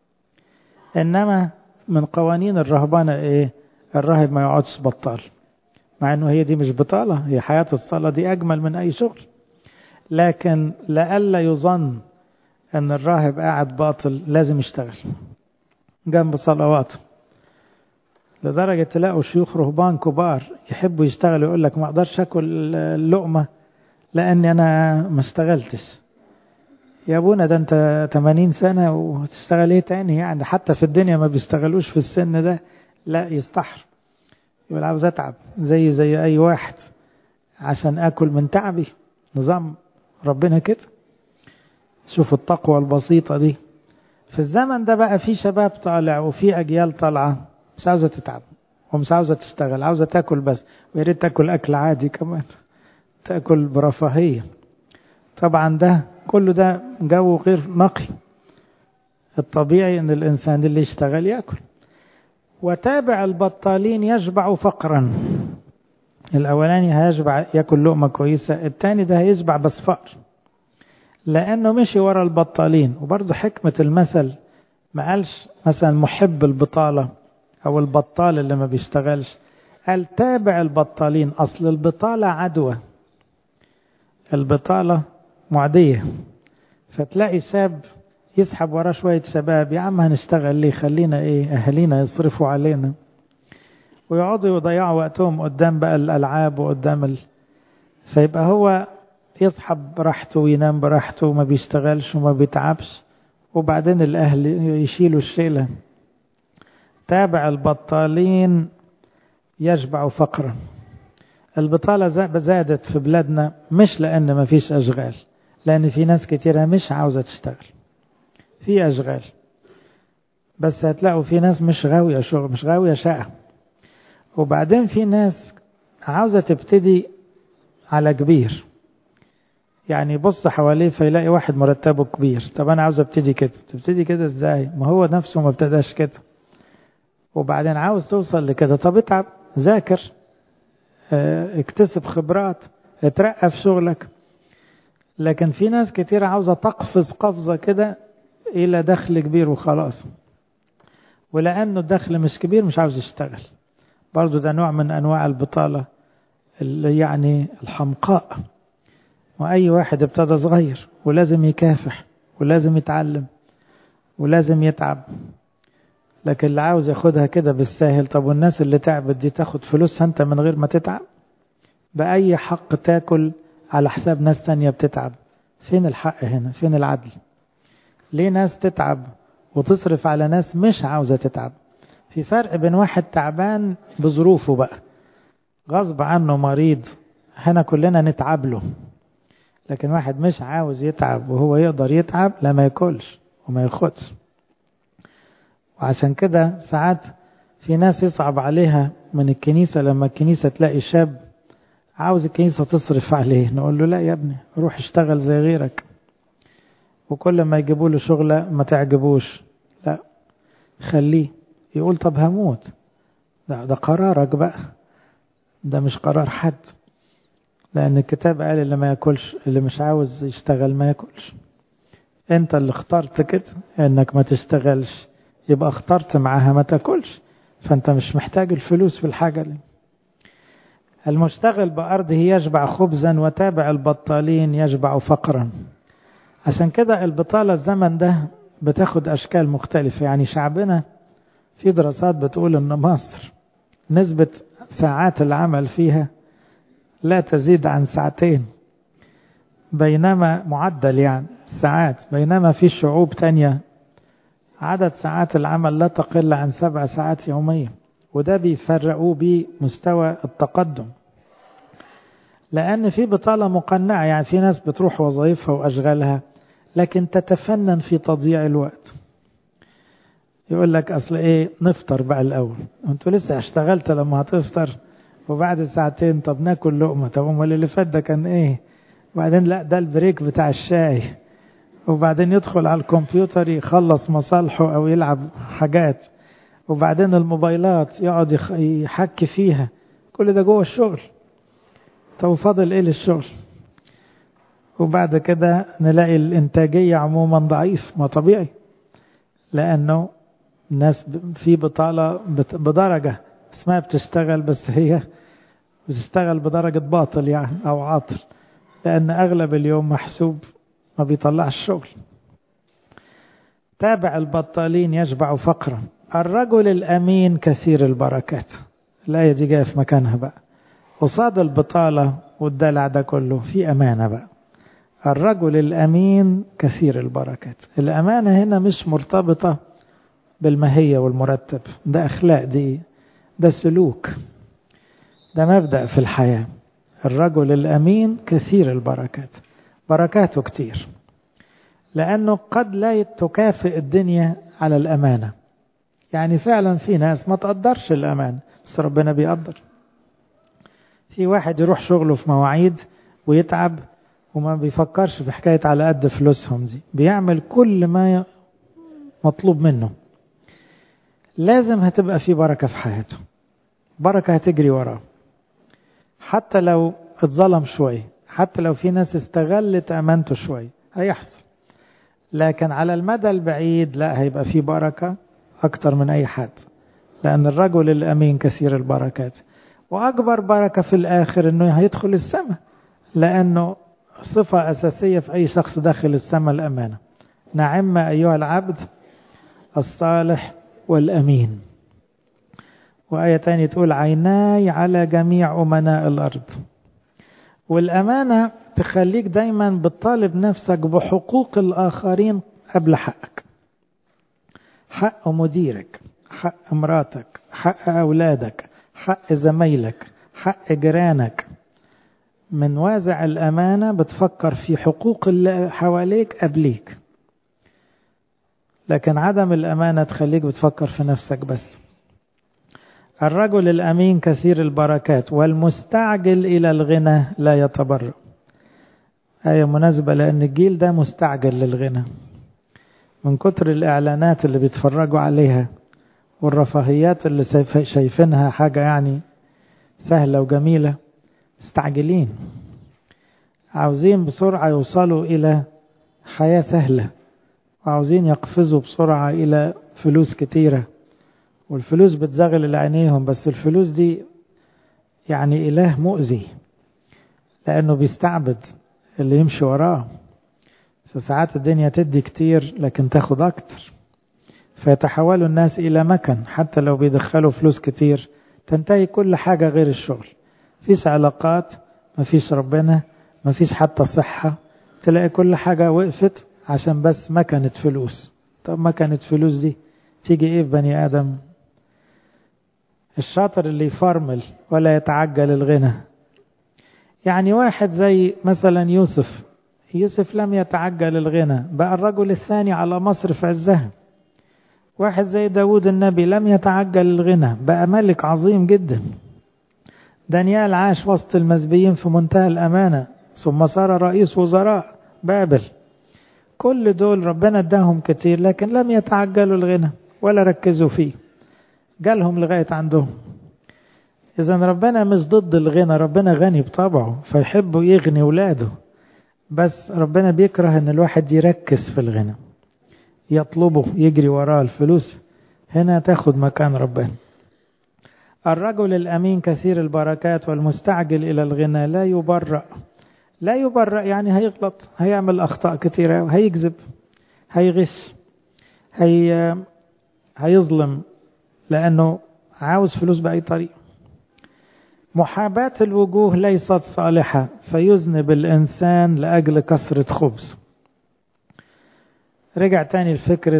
إنما من قوانين الرهبانة إيه الراهب ما يقعدش بطال مع إنه هي دي مش بطالة هي حياة الصلاة دي أجمل من أي شغل لكن لئلا يظن أن الراهب قاعد باطل لازم يشتغل جنب صلواته لدرجة تلاقوا شيوخ رهبان كبار يحبوا يشتغلوا يقول لك ما اقدرش اكل اللقمة لاني انا ما اشتغلتش يا ابونا ده انت 80 سنة وتشتغل ايه تاني يعني حتى في الدنيا ما بيشتغلوش في السن ده لا يستحر يقول عاوز اتعب زي زي اي واحد عشان اكل من تعبي نظام ربنا كده شوف التقوى البسيطة دي في الزمن ده بقى في شباب طالع وفي اجيال طالعه مش عاوزة تتعب ومش عاوزة تشتغل عاوزة تاكل بس ويا ريت تاكل أكل عادي كمان تاكل برفاهية طبعا ده كله ده جو غير نقي الطبيعي ان الانسان اللي يشتغل ياكل وتابع البطالين يشبع فقرا الاولاني هيشبع ياكل لقمه كويسه الثاني ده هيشبع بس فقر لانه مشي ورا البطالين وبرضه حكمه المثل ما قالش مثلا محب البطاله او البطال اللي ما بيشتغلش قال تابع البطالين اصل البطاله عدوى البطاله معديه فتلاقي شاب يسحب وراه شوية شباب يا عم هنشتغل ليه خلينا ايه اهالينا يصرفوا علينا ويقعدوا يضيعوا وقتهم قدام بقى الالعاب وقدام ال... فيبقى هو يصحب براحته وينام براحته وما بيشتغلش وما بيتعبش وبعدين الاهل يشيلوا الشيله تابع البطالين يشبع فقرا البطالة زادت في بلادنا مش لأن ما فيش أشغال لأن في ناس كتيرة مش عاوزة تشتغل في أشغال بس هتلاقوا في ناس مش غاوية شغل مش غاوية شقة وبعدين في ناس عاوزة تبتدي على كبير يعني يبص حواليه فيلاقي واحد مرتبه كبير طب أنا عاوز ابتدي كده تبتدي كده ازاي ما هو نفسه ما ابتداش كده وبعدين عاوز توصل لكده طب اتعب ذاكر اه اكتسب خبرات اترقى في شغلك لكن في ناس كتير عاوزة تقفز قفزة كده إلى دخل كبير وخلاص ولأنه الدخل مش كبير مش عاوز يشتغل برضو ده نوع من أنواع البطالة اللي يعني الحمقاء وأي واحد ابتدى صغير ولازم يكافح ولازم يتعلم ولازم يتعب لكن اللي عاوز ياخدها كده بالساهل طب والناس اللي تعبت دي تاخد فلوسها انت من غير ما تتعب بأي حق تاكل على حساب ناس تانية بتتعب فين الحق هنا فين العدل ليه ناس تتعب وتصرف على ناس مش عاوزة تتعب في فرق بين واحد تعبان بظروفه بقى غصب عنه مريض هنا كلنا نتعب له لكن واحد مش عاوز يتعب وهو يقدر يتعب لا ما ياكلش وما ياخدش وعشان كده ساعات في ناس يصعب عليها من الكنيسة لما الكنيسة تلاقي شاب عاوز الكنيسة تصرف عليه نقول له لا يا ابني روح اشتغل زي غيرك وكل ما يجيبوا له شغلة ما تعجبوش لا خليه يقول طب هموت ده, ده قرارك بقى ده مش قرار حد لأن الكتاب قال اللي ما ياكلش اللي مش عاوز يشتغل ما ياكلش انت اللي اخترت كده انك ما تشتغلش يبقى اخترت معاها ما تاكلش فانت مش محتاج الفلوس في الحاجة دي المشتغل بأرضه يشبع خبزا وتابع البطالين يشبع فقرا عشان كده البطالة الزمن ده بتاخد أشكال مختلفة يعني شعبنا في دراسات بتقول أن مصر نسبة ساعات العمل فيها لا تزيد عن ساعتين بينما معدل يعني ساعات بينما في شعوب تانية عدد ساعات العمل لا تقل عن سبع ساعات يوميا وده بيفرقوه بمستوى التقدم لأن في بطالة مقنعة يعني في ناس بتروح وظائفها وأشغالها لكن تتفنن في تضييع الوقت يقول لك أصل إيه نفطر بقى الأول أنتوا لسه اشتغلت لما هتفطر وبعد ساعتين طب ناكل لقمة طب أمال اللي فات ده كان إيه وبعدين لا ده البريك بتاع الشاي وبعدين يدخل على الكمبيوتر يخلص مصالحه أو يلعب حاجات وبعدين الموبايلات يقعد يحكي فيها كل ده جوه الشغل طب فاضل ايه للشغل وبعد كده نلاقي الانتاجية عموما ضعيف ما طبيعي لانه الناس في بطالة بدرجة اسمها بتشتغل بس هي بتشتغل بدرجة باطل يعني او عاطل لان اغلب اليوم محسوب ما بيطلعش شغل تابع البطالين يشبع فقرا الرجل الأمين كثير البركات الآية دي جاية في مكانها بقى قصاد البطالة والدلع ده كله في أمانة بقى الرجل الأمين كثير البركات الأمانة هنا مش مرتبطة بالماهية والمرتب ده أخلاق دي ده سلوك ده مبدأ في الحياة الرجل الأمين كثير البركات بركاته كتير لأنه قد لا تكافئ الدنيا على الأمانة يعني فعلا في ناس ما تقدرش الأمان بس ربنا بيقدر في واحد يروح شغله في مواعيد ويتعب وما بيفكرش في حكاية على قد فلوسهم دي بيعمل كل ما مطلوب منه لازم هتبقى في بركة في حياته بركة هتجري وراه حتى لو اتظلم شوية حتى لو في ناس استغلت أمانته شوية هيحصل لكن على المدى البعيد لا هيبقى في بركة أكتر من أي حد لأن الرجل الأمين كثير البركات وأكبر بركة في الآخر أنه هيدخل السماء لأنه صفة أساسية في أي شخص داخل السماء الأمانة نعم أيها العبد الصالح والأمين وآية تانية تقول عيناي على جميع أمناء الأرض والأمانة تخليك دايما بتطالب نفسك بحقوق الآخرين قبل حقك حق مديرك حق مراتك حق أولادك حق زمايلك حق جيرانك من وازع الأمانة بتفكر في حقوق اللي حواليك قبليك لكن عدم الأمانة تخليك بتفكر في نفسك بس الرجل الأمين كثير البركات والمستعجل إلى الغنى لا يتبرأ آية مناسبة لأن الجيل ده مستعجل للغنى من كتر الإعلانات اللي بيتفرجوا عليها والرفاهيات اللي شايفينها حاجة يعني سهلة وجميلة مستعجلين عاوزين بسرعة يوصلوا إلى حياة سهلة وعاوزين يقفزوا بسرعة إلى فلوس كتيرة والفلوس بتزغل عينيهم بس الفلوس دي يعني إله مؤذي لأنه بيستعبد اللي يمشي وراه ساعات الدنيا تدي كتير لكن تاخد أكتر فيتحولوا الناس إلى مكن حتى لو بيدخلوا فلوس كتير تنتهي كل حاجة غير الشغل مفيش علاقات مفيش ربنا مفيش حتى صحة تلاقي كل حاجة وقفت عشان بس ما كانت فلوس طب ما كانت فلوس دي تيجي ايه في بني آدم الشاطر اللي يفرمل ولا يتعجل الغنى يعني واحد زي مثلا يوسف يوسف لم يتعجل الغنى بقى الرجل الثاني على مصر في عزها واحد زي داود النبي لم يتعجل الغنى بقى ملك عظيم جدا دانيال عاش وسط المزبيين في منتهى الأمانة ثم صار رئيس وزراء بابل كل دول ربنا اداهم كتير لكن لم يتعجلوا الغنى ولا ركزوا فيه جالهم لغاية عندهم إذا ربنا مش ضد الغنى ربنا غني بطبعه فيحب يغني ولاده بس ربنا بيكره ان الواحد يركز في الغنى يطلبه يجري وراه الفلوس هنا تاخد مكان ربنا الرجل الأمين كثير البركات والمستعجل إلى الغنى لا يبرأ لا يبرأ يعني هيغلط هيعمل أخطاء كثيرة وهيكذب هيغش هي هيظلم لأنه عاوز فلوس بأي طريقة محاباة الوجوه ليست صالحة فيذنب الإنسان لأجل كثرة خبز رجع تاني لفكرة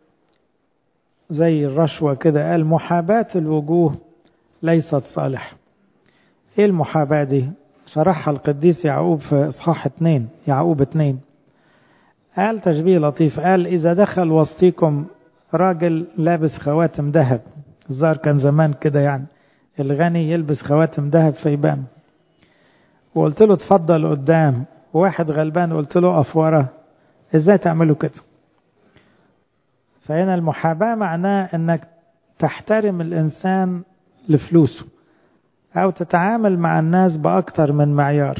زي الرشوة كده قال محاباة الوجوه ليست صالحة ايه المحاباة دي شرحها القديس يعقوب في اصحاح اتنين يعقوب اتنين قال تشبيه لطيف قال اذا دخل وسطيكم راجل لابس خواتم ذهب الظاهر كان زمان كده يعني الغني يلبس خواتم ذهب فيبان وقلت له اتفضل قدام واحد غلبان قلت له اقف ورا ازاي تعملوا كده فهنا المحاباة معناه انك تحترم الانسان لفلوسه او تتعامل مع الناس باكتر من معيار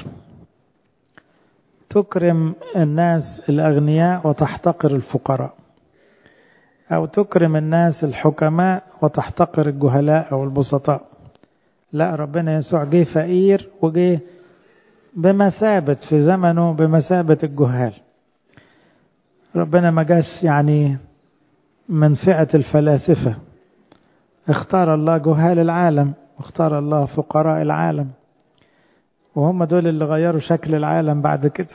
تكرم الناس الاغنياء وتحتقر الفقراء او تكرم الناس الحكماء وتحتقر الجهلاء او البسطاء لا ربنا يسوع جه فقير وجه بمثابة في زمنه بمثابة الجهال ربنا ما جاش يعني من فئة الفلاسفة اختار الله جهال العالم واختار الله فقراء العالم وهم دول اللي غيروا شكل العالم بعد كده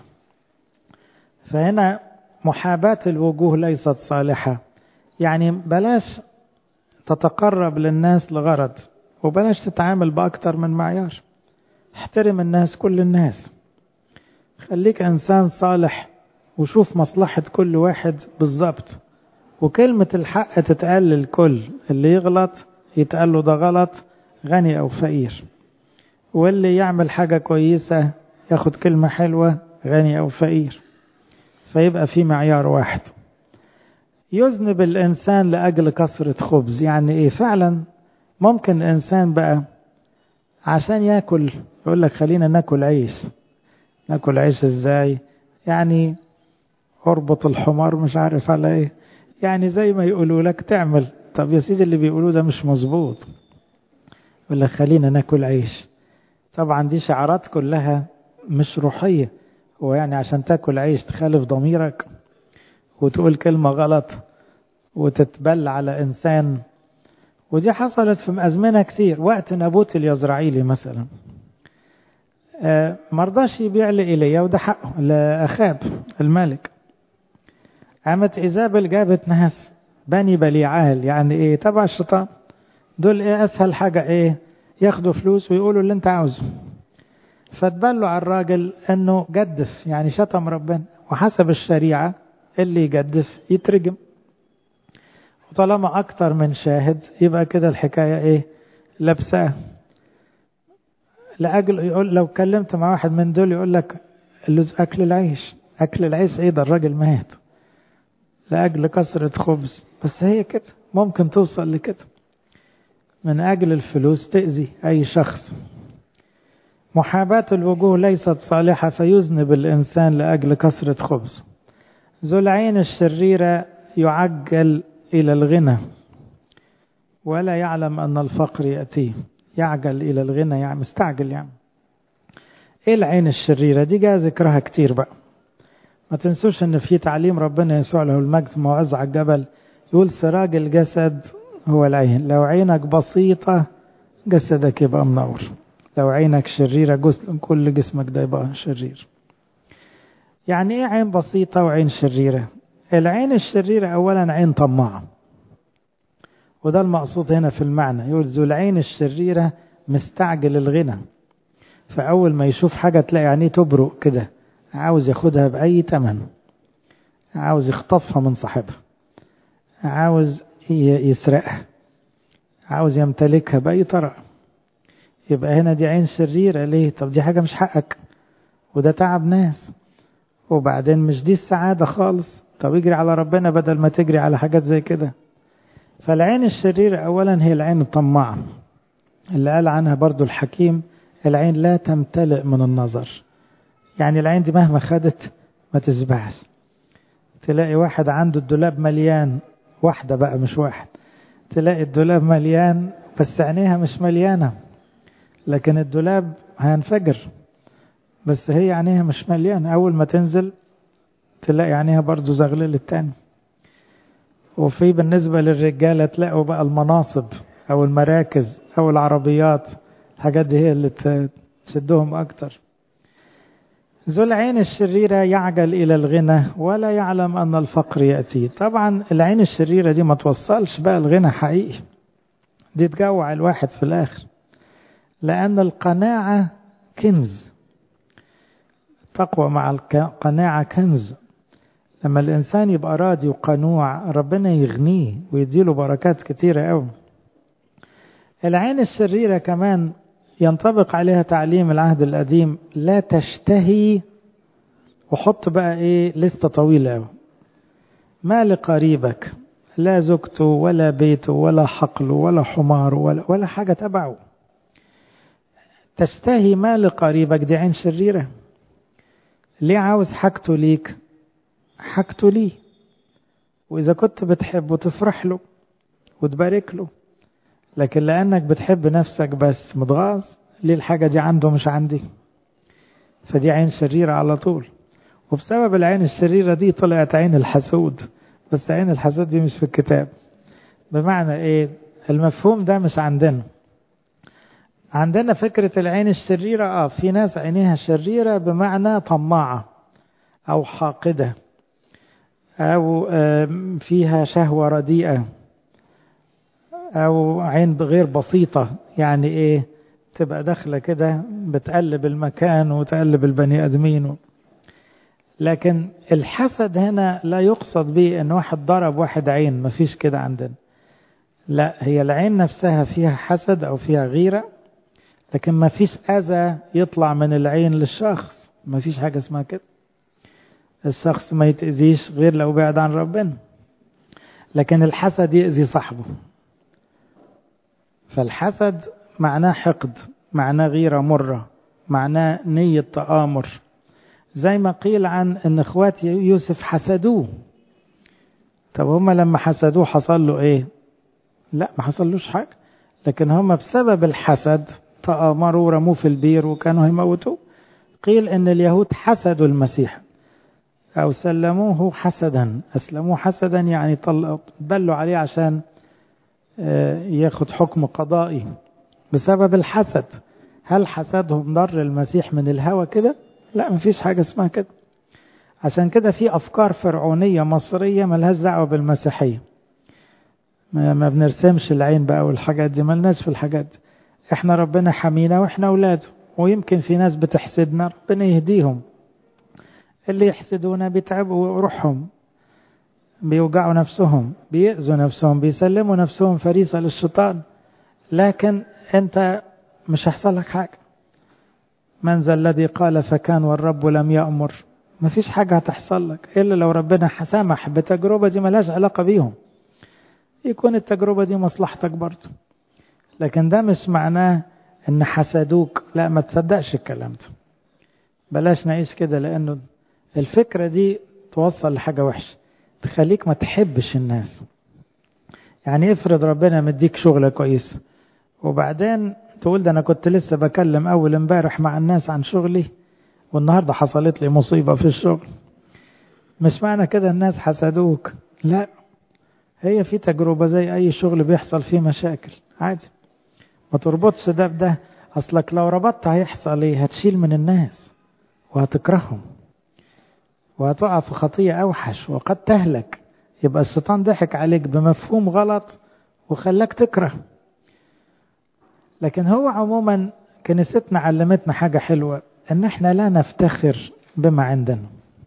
فهنا محاباة الوجوه ليست صالحة يعني بلاش تتقرب للناس لغرض وبلاش تتعامل بأكتر من معيار احترم الناس كل الناس خليك إنسان صالح وشوف مصلحة كل واحد بالظبط وكلمة الحق تتقال للكل اللي يغلط يتقال له ده غلط غني أو فقير واللي يعمل حاجة كويسة ياخد كلمة حلوة غني أو فقير فيبقى في معيار واحد يذنب الإنسان لأجل كثرة خبز يعني إيه فعلا ممكن الإنسان بقى عشان ياكل يقول لك خلينا ناكل عيش ناكل عيش ازاي يعني اربط الحمار مش عارف على ايه يعني زي ما يقولوا لك تعمل طب يا سيدي اللي بيقولوه ده مش مظبوط يقول لك خلينا ناكل عيش طبعا دي شعارات كلها مش روحية هو يعني عشان تاكل عيش تخالف ضميرك وتقول كلمة غلط وتتبل على إنسان ودي حصلت في أزمنة كتير وقت نابوت اليزرعيلي مثلا مرضاش يبيع لإيليا وده حقه لأخاب الملك قامت إيزابل جابت ناس بني بليعال يعني إيه تبع الشيطان دول إيه أسهل حاجة إيه ياخدوا فلوس ويقولوا اللي أنت عاوزه فتبلوا على الراجل أنه جدف يعني شتم ربنا وحسب الشريعة اللي يجدف يترجم وطالما أكتر من شاهد يبقى كده الحكاية إيه لبساه لأجل يقول لو كلمت مع واحد من دول يقول لك أكل العيش أكل العيش إيه ده الراجل مات لأجل كسرة خبز بس هي كده ممكن توصل لكده من أجل الفلوس تأذي أي شخص محاباة الوجوه ليست صالحة فيذنب الإنسان لأجل كسرة خبز ذو العين الشريرة يعجل إلى الغنى ولا يعلم أن الفقر يأتيه يعجل إلى الغنى يعني مستعجل يعني إيه العين الشريرة دي جاء ذكرها كتير بقى ما تنسوش ان في تعليم ربنا يسوع له المجد موعظة على الجبل يقول سراج الجسد هو العين لو عينك بسيطة جسدك يبقى منور لو عينك شريرة جزء كل جسمك ده يبقى شرير يعني ايه عين بسيطة وعين شريرة العين الشريرة اولا عين طماعة وده المقصود هنا في المعنى يقول ذو العين الشريرة مستعجل الغنى فأول ما يشوف حاجة تلاقي عينيه تبرق كده عاوز ياخدها بأي تمن عاوز يخطفها من صاحبها عاوز يسرقها عاوز يمتلكها بأي طريقة يبقى هنا دي عين شريرة ليه طب دي حاجة مش حقك وده تعب ناس وبعدين مش دي السعادة خالص طب اجري على ربنا بدل ما تجري على حاجات زي كده فالعين الشريرة أولا هي العين الطماعة اللي قال عنها برضو الحكيم العين لا تمتلئ من النظر يعني العين دي مهما خدت ما تشبعش تلاقي واحد عنده الدولاب مليان واحدة بقى مش واحد تلاقي الدولاب مليان بس عينيها مش مليانة لكن الدولاب هينفجر بس هي عينيها مش مليانة أول ما تنزل تلاقي عينيها برضو زغلل التاني وفي بالنسبة للرجالة تلاقوا بقى المناصب أو المراكز أو العربيات الحاجات دي هي اللي تشدهم أكتر ذو العين الشريرة يعجل إلى الغنى ولا يعلم أن الفقر يأتي طبعا العين الشريرة دي ما توصلش بقى الغنى حقيقي دي تجوع الواحد في الآخر لأن القناعة كنز تقوى مع القناعة كنز لما الإنسان يبقى راضي وقنوع ربنا يغنيه ويديله بركات كتيرة أوي العين الشريرة كمان ينطبق عليها تعليم العهد القديم لا تشتهي وحط بقى ايه لستة طويلة أوي ما لقريبك لا زوجته ولا بيته ولا حقله ولا حماره ولا, ولا حاجة تبعه تشتهي ما لقريبك دي عين شريرة ليه عاوز حاجته ليك حاجته ليه وإذا كنت بتحبه تفرح له وتبارك له لكن لأنك بتحب نفسك بس متغاظ ليه الحاجة دي عنده مش عندي فدي عين شريرة على طول وبسبب العين الشريرة دي طلعت عين الحسود بس عين الحسود دي مش في الكتاب بمعنى ايه المفهوم ده مش عندنا عندنا فكرة العين الشريرة اه في ناس عينيها شريرة بمعنى طماعة او حاقدة او فيها شهوة رديئة او عين غير بسيطة يعني ايه تبقى داخلة كده بتقلب المكان وتقلب البني ادمين لكن الحسد هنا لا يقصد به ان واحد ضرب واحد عين مفيش كده عندنا لا هي العين نفسها فيها حسد او فيها غيرة لكن مفيش اذى يطلع من العين للشخص مفيش حاجة اسمها كده الشخص ما يتأذيش غير لو بعد عن ربنا لكن الحسد يأذي صاحبه فالحسد معناه حقد معناه غيرة مرة معناه نية تآمر زي ما قيل عن ان اخوات يوسف حسدوه طب هما لما حسدوه حصل له ايه لا ما حصلوش حاجة لكن هما بسبب الحسد تآمروا ورموه في البير وكانوا هيموتوه قيل ان اليهود حسدوا المسيح او سلموه حسدا اسلموه حسدا يعني بلوا عليه عشان ياخد حكم قضائي بسبب الحسد هل حسدهم ضر المسيح من الهوى كده لا مفيش حاجة اسمها كده عشان كده في أفكار فرعونية مصرية ملهاش دعوة بالمسيحية ما بنرسمش العين بقى والحاجات دي ملناش في الحاجات دي احنا ربنا حمينا واحنا اولاده ويمكن في ناس بتحسدنا ربنا يهديهم اللي يحسدونا بيتعبوا روحهم بيوجعوا نفسهم بيأذوا نفسهم بيسلموا نفسهم فريسة للشيطان لكن انت مش هيحصل لك حاجة من ذا الذي قال فكان والرب لم يأمر مفيش حاجة هتحصل لك إلا لو ربنا سمح بتجربة دي ملهاش علاقة بيهم يكون التجربة دي مصلحتك برضه لكن ده مش معناه ان حسدوك لا ما تصدقش الكلام ده بلاش نعيش كده لانه الفكرة دي توصل لحاجة وحشة تخليك ما تحبش الناس يعني افرض ربنا مديك شغلة كويسة وبعدين تقول ده انا كنت لسه بكلم اول امبارح مع الناس عن شغلي والنهارده حصلت لي مصيبة في الشغل مش معنى كده الناس حسدوك لا هي في تجربة زي اي شغل بيحصل فيه مشاكل عادي ما تربطش ده بده اصلك لو ربطت هيحصل ايه هتشيل من الناس وهتكرههم وهتقع في خطية اوحش وقد تهلك يبقى الشيطان ضحك عليك بمفهوم غلط وخلاك تكره لكن هو عموما كنيستنا علمتنا حاجة حلوة ان احنا لا نفتخر بما عندنا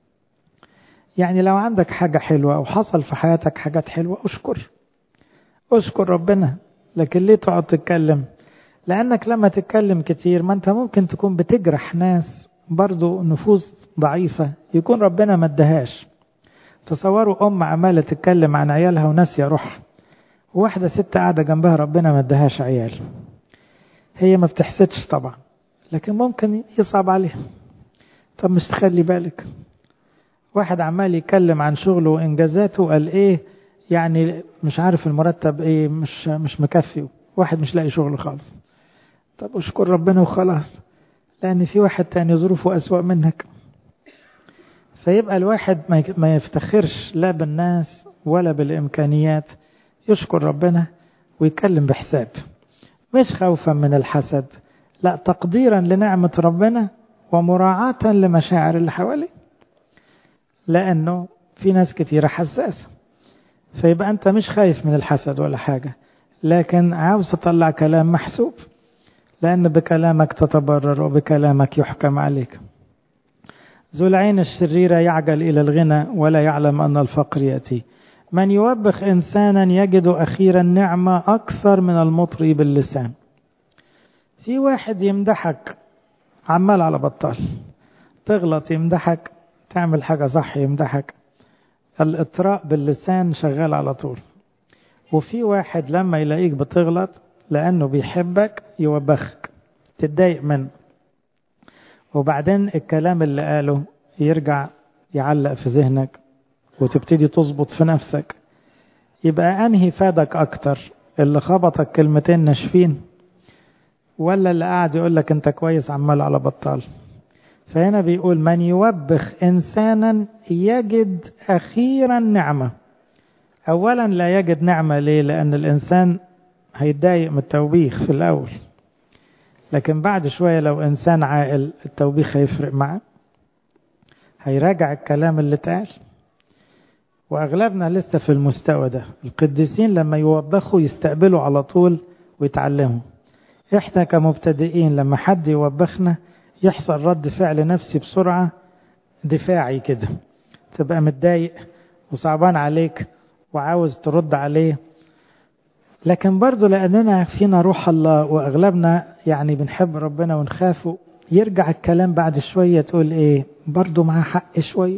يعني لو عندك حاجة حلوة او حصل في حياتك حاجات حلوة اشكر اشكر ربنا لكن ليه تقعد تتكلم لانك لما تتكلم كتير ما انت ممكن تكون بتجرح ناس برضو نفوس ضعيفة يكون ربنا ما ادهاش تصوروا ام عمالة تتكلم عن عيالها وناسية روحها وواحدة ست قاعدة جنبها ربنا ما ادهاش عيال هي ما بتحسدش طبعا لكن ممكن يصعب عليها طب مش تخلي بالك واحد عمال يتكلم عن شغله وانجازاته قال ايه يعني مش عارف المرتب ايه مش مش مكفي واحد مش لاقي شغل خالص طب اشكر ربنا وخلاص لان في واحد تاني ظروفه اسوأ منك فيبقى الواحد ما يفتخرش لا بالناس ولا بالامكانيات يشكر ربنا ويتكلم بحساب مش خوفا من الحسد لا تقديرا لنعمة ربنا ومراعاة لمشاعر اللي حواليه لأنه في ناس كتيرة حساسة فيبقى أنت مش خايف من الحسد ولا حاجة لكن عاوز تطلع كلام محسوب لأن بكلامك تتبرر وبكلامك يحكم عليك ذو العين الشريرة يعجل إلى الغنى ولا يعلم أن الفقر يأتي من يوبخ إنسانا يجد أخيرا نعمة أكثر من المطري باللسان في واحد يمدحك عمال على بطال تغلط يمدحك تعمل حاجة صح يمدحك الإطراء باللسان شغال على طول وفي واحد لما يلاقيك بتغلط لأنه بيحبك يوبخك تتضايق منه وبعدين الكلام اللي قاله يرجع يعلق في ذهنك وتبتدي تظبط في نفسك يبقى أنهي فادك أكتر اللي خبطك كلمتين ناشفين ولا اللي قاعد يقول لك أنت كويس عمال على بطال فهنا بيقول من يوبخ إنسانا يجد أخيرا نعمة أولا لا يجد نعمة ليه لأن الإنسان هيتضايق من التوبيخ في الأول لكن بعد شوية لو إنسان عاقل التوبيخ هيفرق معاه هيراجع الكلام اللي اتقال وأغلبنا لسه في المستوى ده القديسين لما يوبخوا يستقبلوا على طول ويتعلموا احنا كمبتدئين لما حد يوبخنا يحصل رد فعل نفسي بسرعة دفاعي كده تبقى متضايق وصعبان عليك وعاوز ترد عليه لكن برضو لأننا فينا روح الله وأغلبنا يعني بنحب ربنا ونخافه يرجع الكلام بعد شوية تقول إيه برضو معاه حق شوية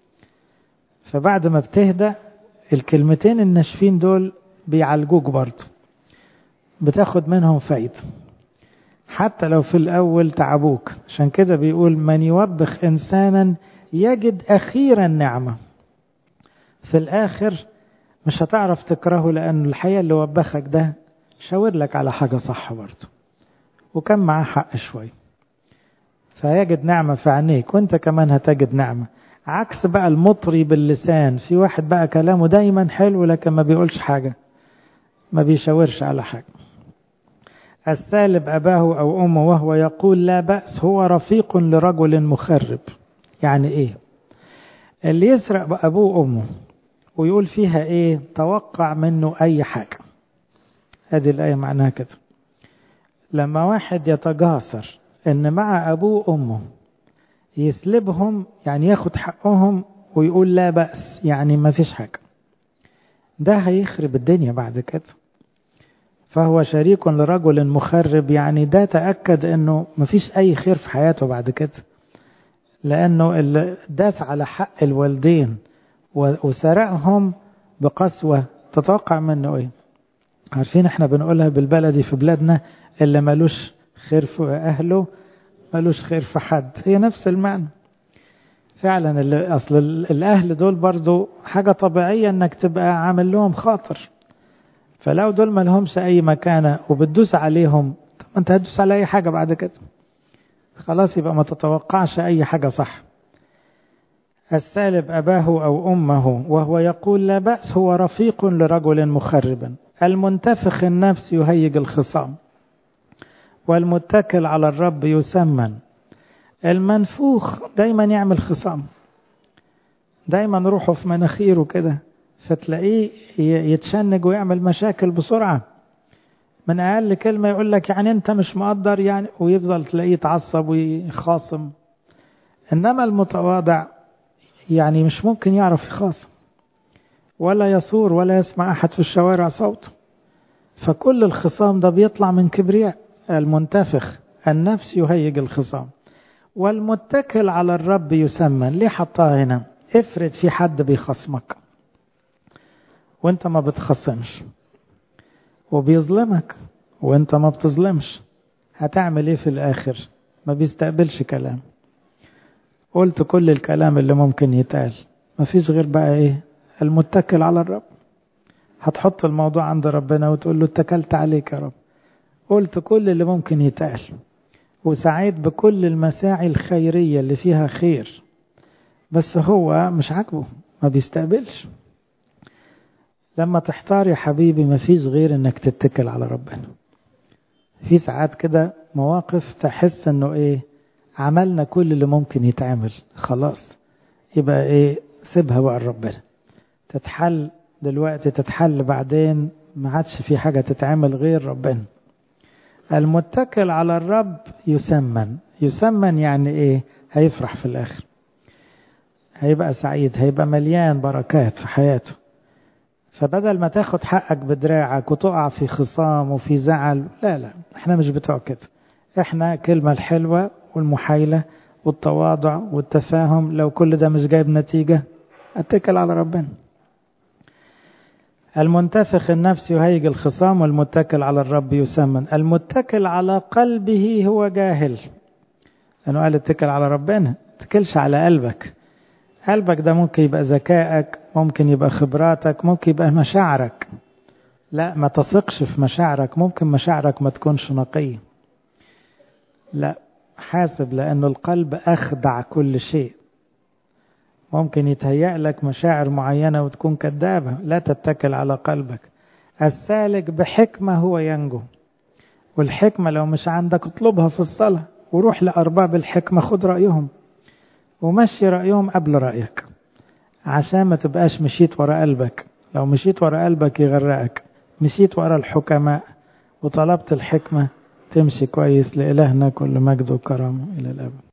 فبعد ما بتهدى الكلمتين الناشفين دول بيعالجوك برضو بتاخد منهم فايدة حتى لو في الأول تعبوك عشان كده بيقول من يوبخ إنسانا يجد أخيرا نعمة في الآخر مش هتعرف تكرهه لأن الحقيقة اللي وبخك ده شاور لك على حاجة صح برضه وكان معاه حق شوي فهيجد نعمة في عينيك وانت كمان هتجد نعمة عكس بقى المطري باللسان في واحد بقى كلامه دايما حلو لكن ما بيقولش حاجة ما بيشاورش على حاجة السالب أباه أو أمه وهو يقول لا بأس هو رفيق لرجل مخرب يعني إيه اللي يسرق أبوه وأمه ويقول فيها إيه توقع منه أي حاجة هذه الآية معناها كده لما واحد يتجاسر إن مع أبوه وأمه يسلبهم يعني ياخد حقهم ويقول لا بأس يعني ما فيش حاجة ده هيخرب الدنيا بعد كده فهو شريك لرجل مخرب يعني ده تأكد انه مفيش اي خير في حياته بعد كده لانه اللي داس على حق الوالدين وسرقهم بقسوة تتوقع منه ايه عارفين احنا بنقولها بالبلدي في بلادنا اللي ملوش خير في اهله ملوش خير في حد هي نفس المعنى فعلا اللي اصل الاهل دول برضو حاجة طبيعية انك تبقى عامل لهم خاطر فلو دول ما لهمش اي مكانه وبتدوس عليهم طب انت هتدوس على اي حاجه بعد كده خلاص يبقى ما تتوقعش اي حاجه صح السالب اباه او امه وهو يقول لا باس هو رفيق لرجل مخرب المنتفخ النفس يهيج الخصام والمتكل على الرب يسمن المنفوخ دايما يعمل خصام دايما روحه في مناخيره كده فتلاقيه يتشنج ويعمل مشاكل بسرعة من أقل كلمة يقول لك يعني أنت مش مقدر يعني ويفضل تلاقيه يتعصب ويخاصم إنما المتواضع يعني مش ممكن يعرف يخاصم ولا يصور ولا يسمع أحد في الشوارع صوته فكل الخصام ده بيطلع من كبرياء المنتفخ النفس يهيج الخصام والمتكل على الرب يسمن ليه حطها هنا افرض في حد بيخصمك وانت ما بتخصمش وبيظلمك وانت ما بتظلمش هتعمل ايه في الاخر ما بيستقبلش كلام قلت كل الكلام اللي ممكن يتقال ما فيش غير بقى ايه المتكل على الرب هتحط الموضوع عند ربنا وتقول له اتكلت عليك يا رب قلت كل اللي ممكن يتقال وسعيت بكل المساعي الخيرية اللي فيها خير بس هو مش عاجبه ما بيستقبلش لما تحتار يا حبيبي مفيش غير انك تتكل على ربنا في ساعات كده مواقف تحس انه ايه عملنا كل اللي ممكن يتعمل خلاص يبقى ايه سيبها بقى لربنا تتحل دلوقتي تتحل بعدين ما عادش في حاجة تتعمل غير ربنا المتكل على الرب يسمن يسمن يعني ايه هيفرح في الاخر هيبقى سعيد هيبقى مليان بركات في حياته فبدل ما تاخد حقك بدراعك وتقع في خصام وفي زعل لا لا احنا مش بتوع كده احنا كلمة الحلوة والمحايلة والتواضع والتفاهم لو كل ده مش جايب نتيجة اتكل على ربنا المنتفخ النفس يهيج الخصام والمتكل على الرب يسمن المتكل على قلبه هو جاهل لأنه قال اتكل على ربنا تكلش على قلبك قلبك ده ممكن يبقى ذكائك ممكن يبقى خبراتك ممكن يبقى مشاعرك لا ما تثقش في مشاعرك ممكن مشاعرك ما تكونش نقية لا حاسب لأنه القلب أخدع كل شيء ممكن يتهيأ لك مشاعر معينة وتكون كذابة لا تتكل على قلبك السالك بحكمة هو ينجو والحكمة لو مش عندك اطلبها في الصلاة وروح لأرباب الحكمة خد رأيهم ومشي رأيهم قبل رأيك عشان ما تبقاش مشيت ورا قلبك لو مشيت ورا قلبك يغرقك مشيت ورا الحكماء وطلبت الحكمة تمشي كويس لإلهنا كل مجد وكرم إلى الأبد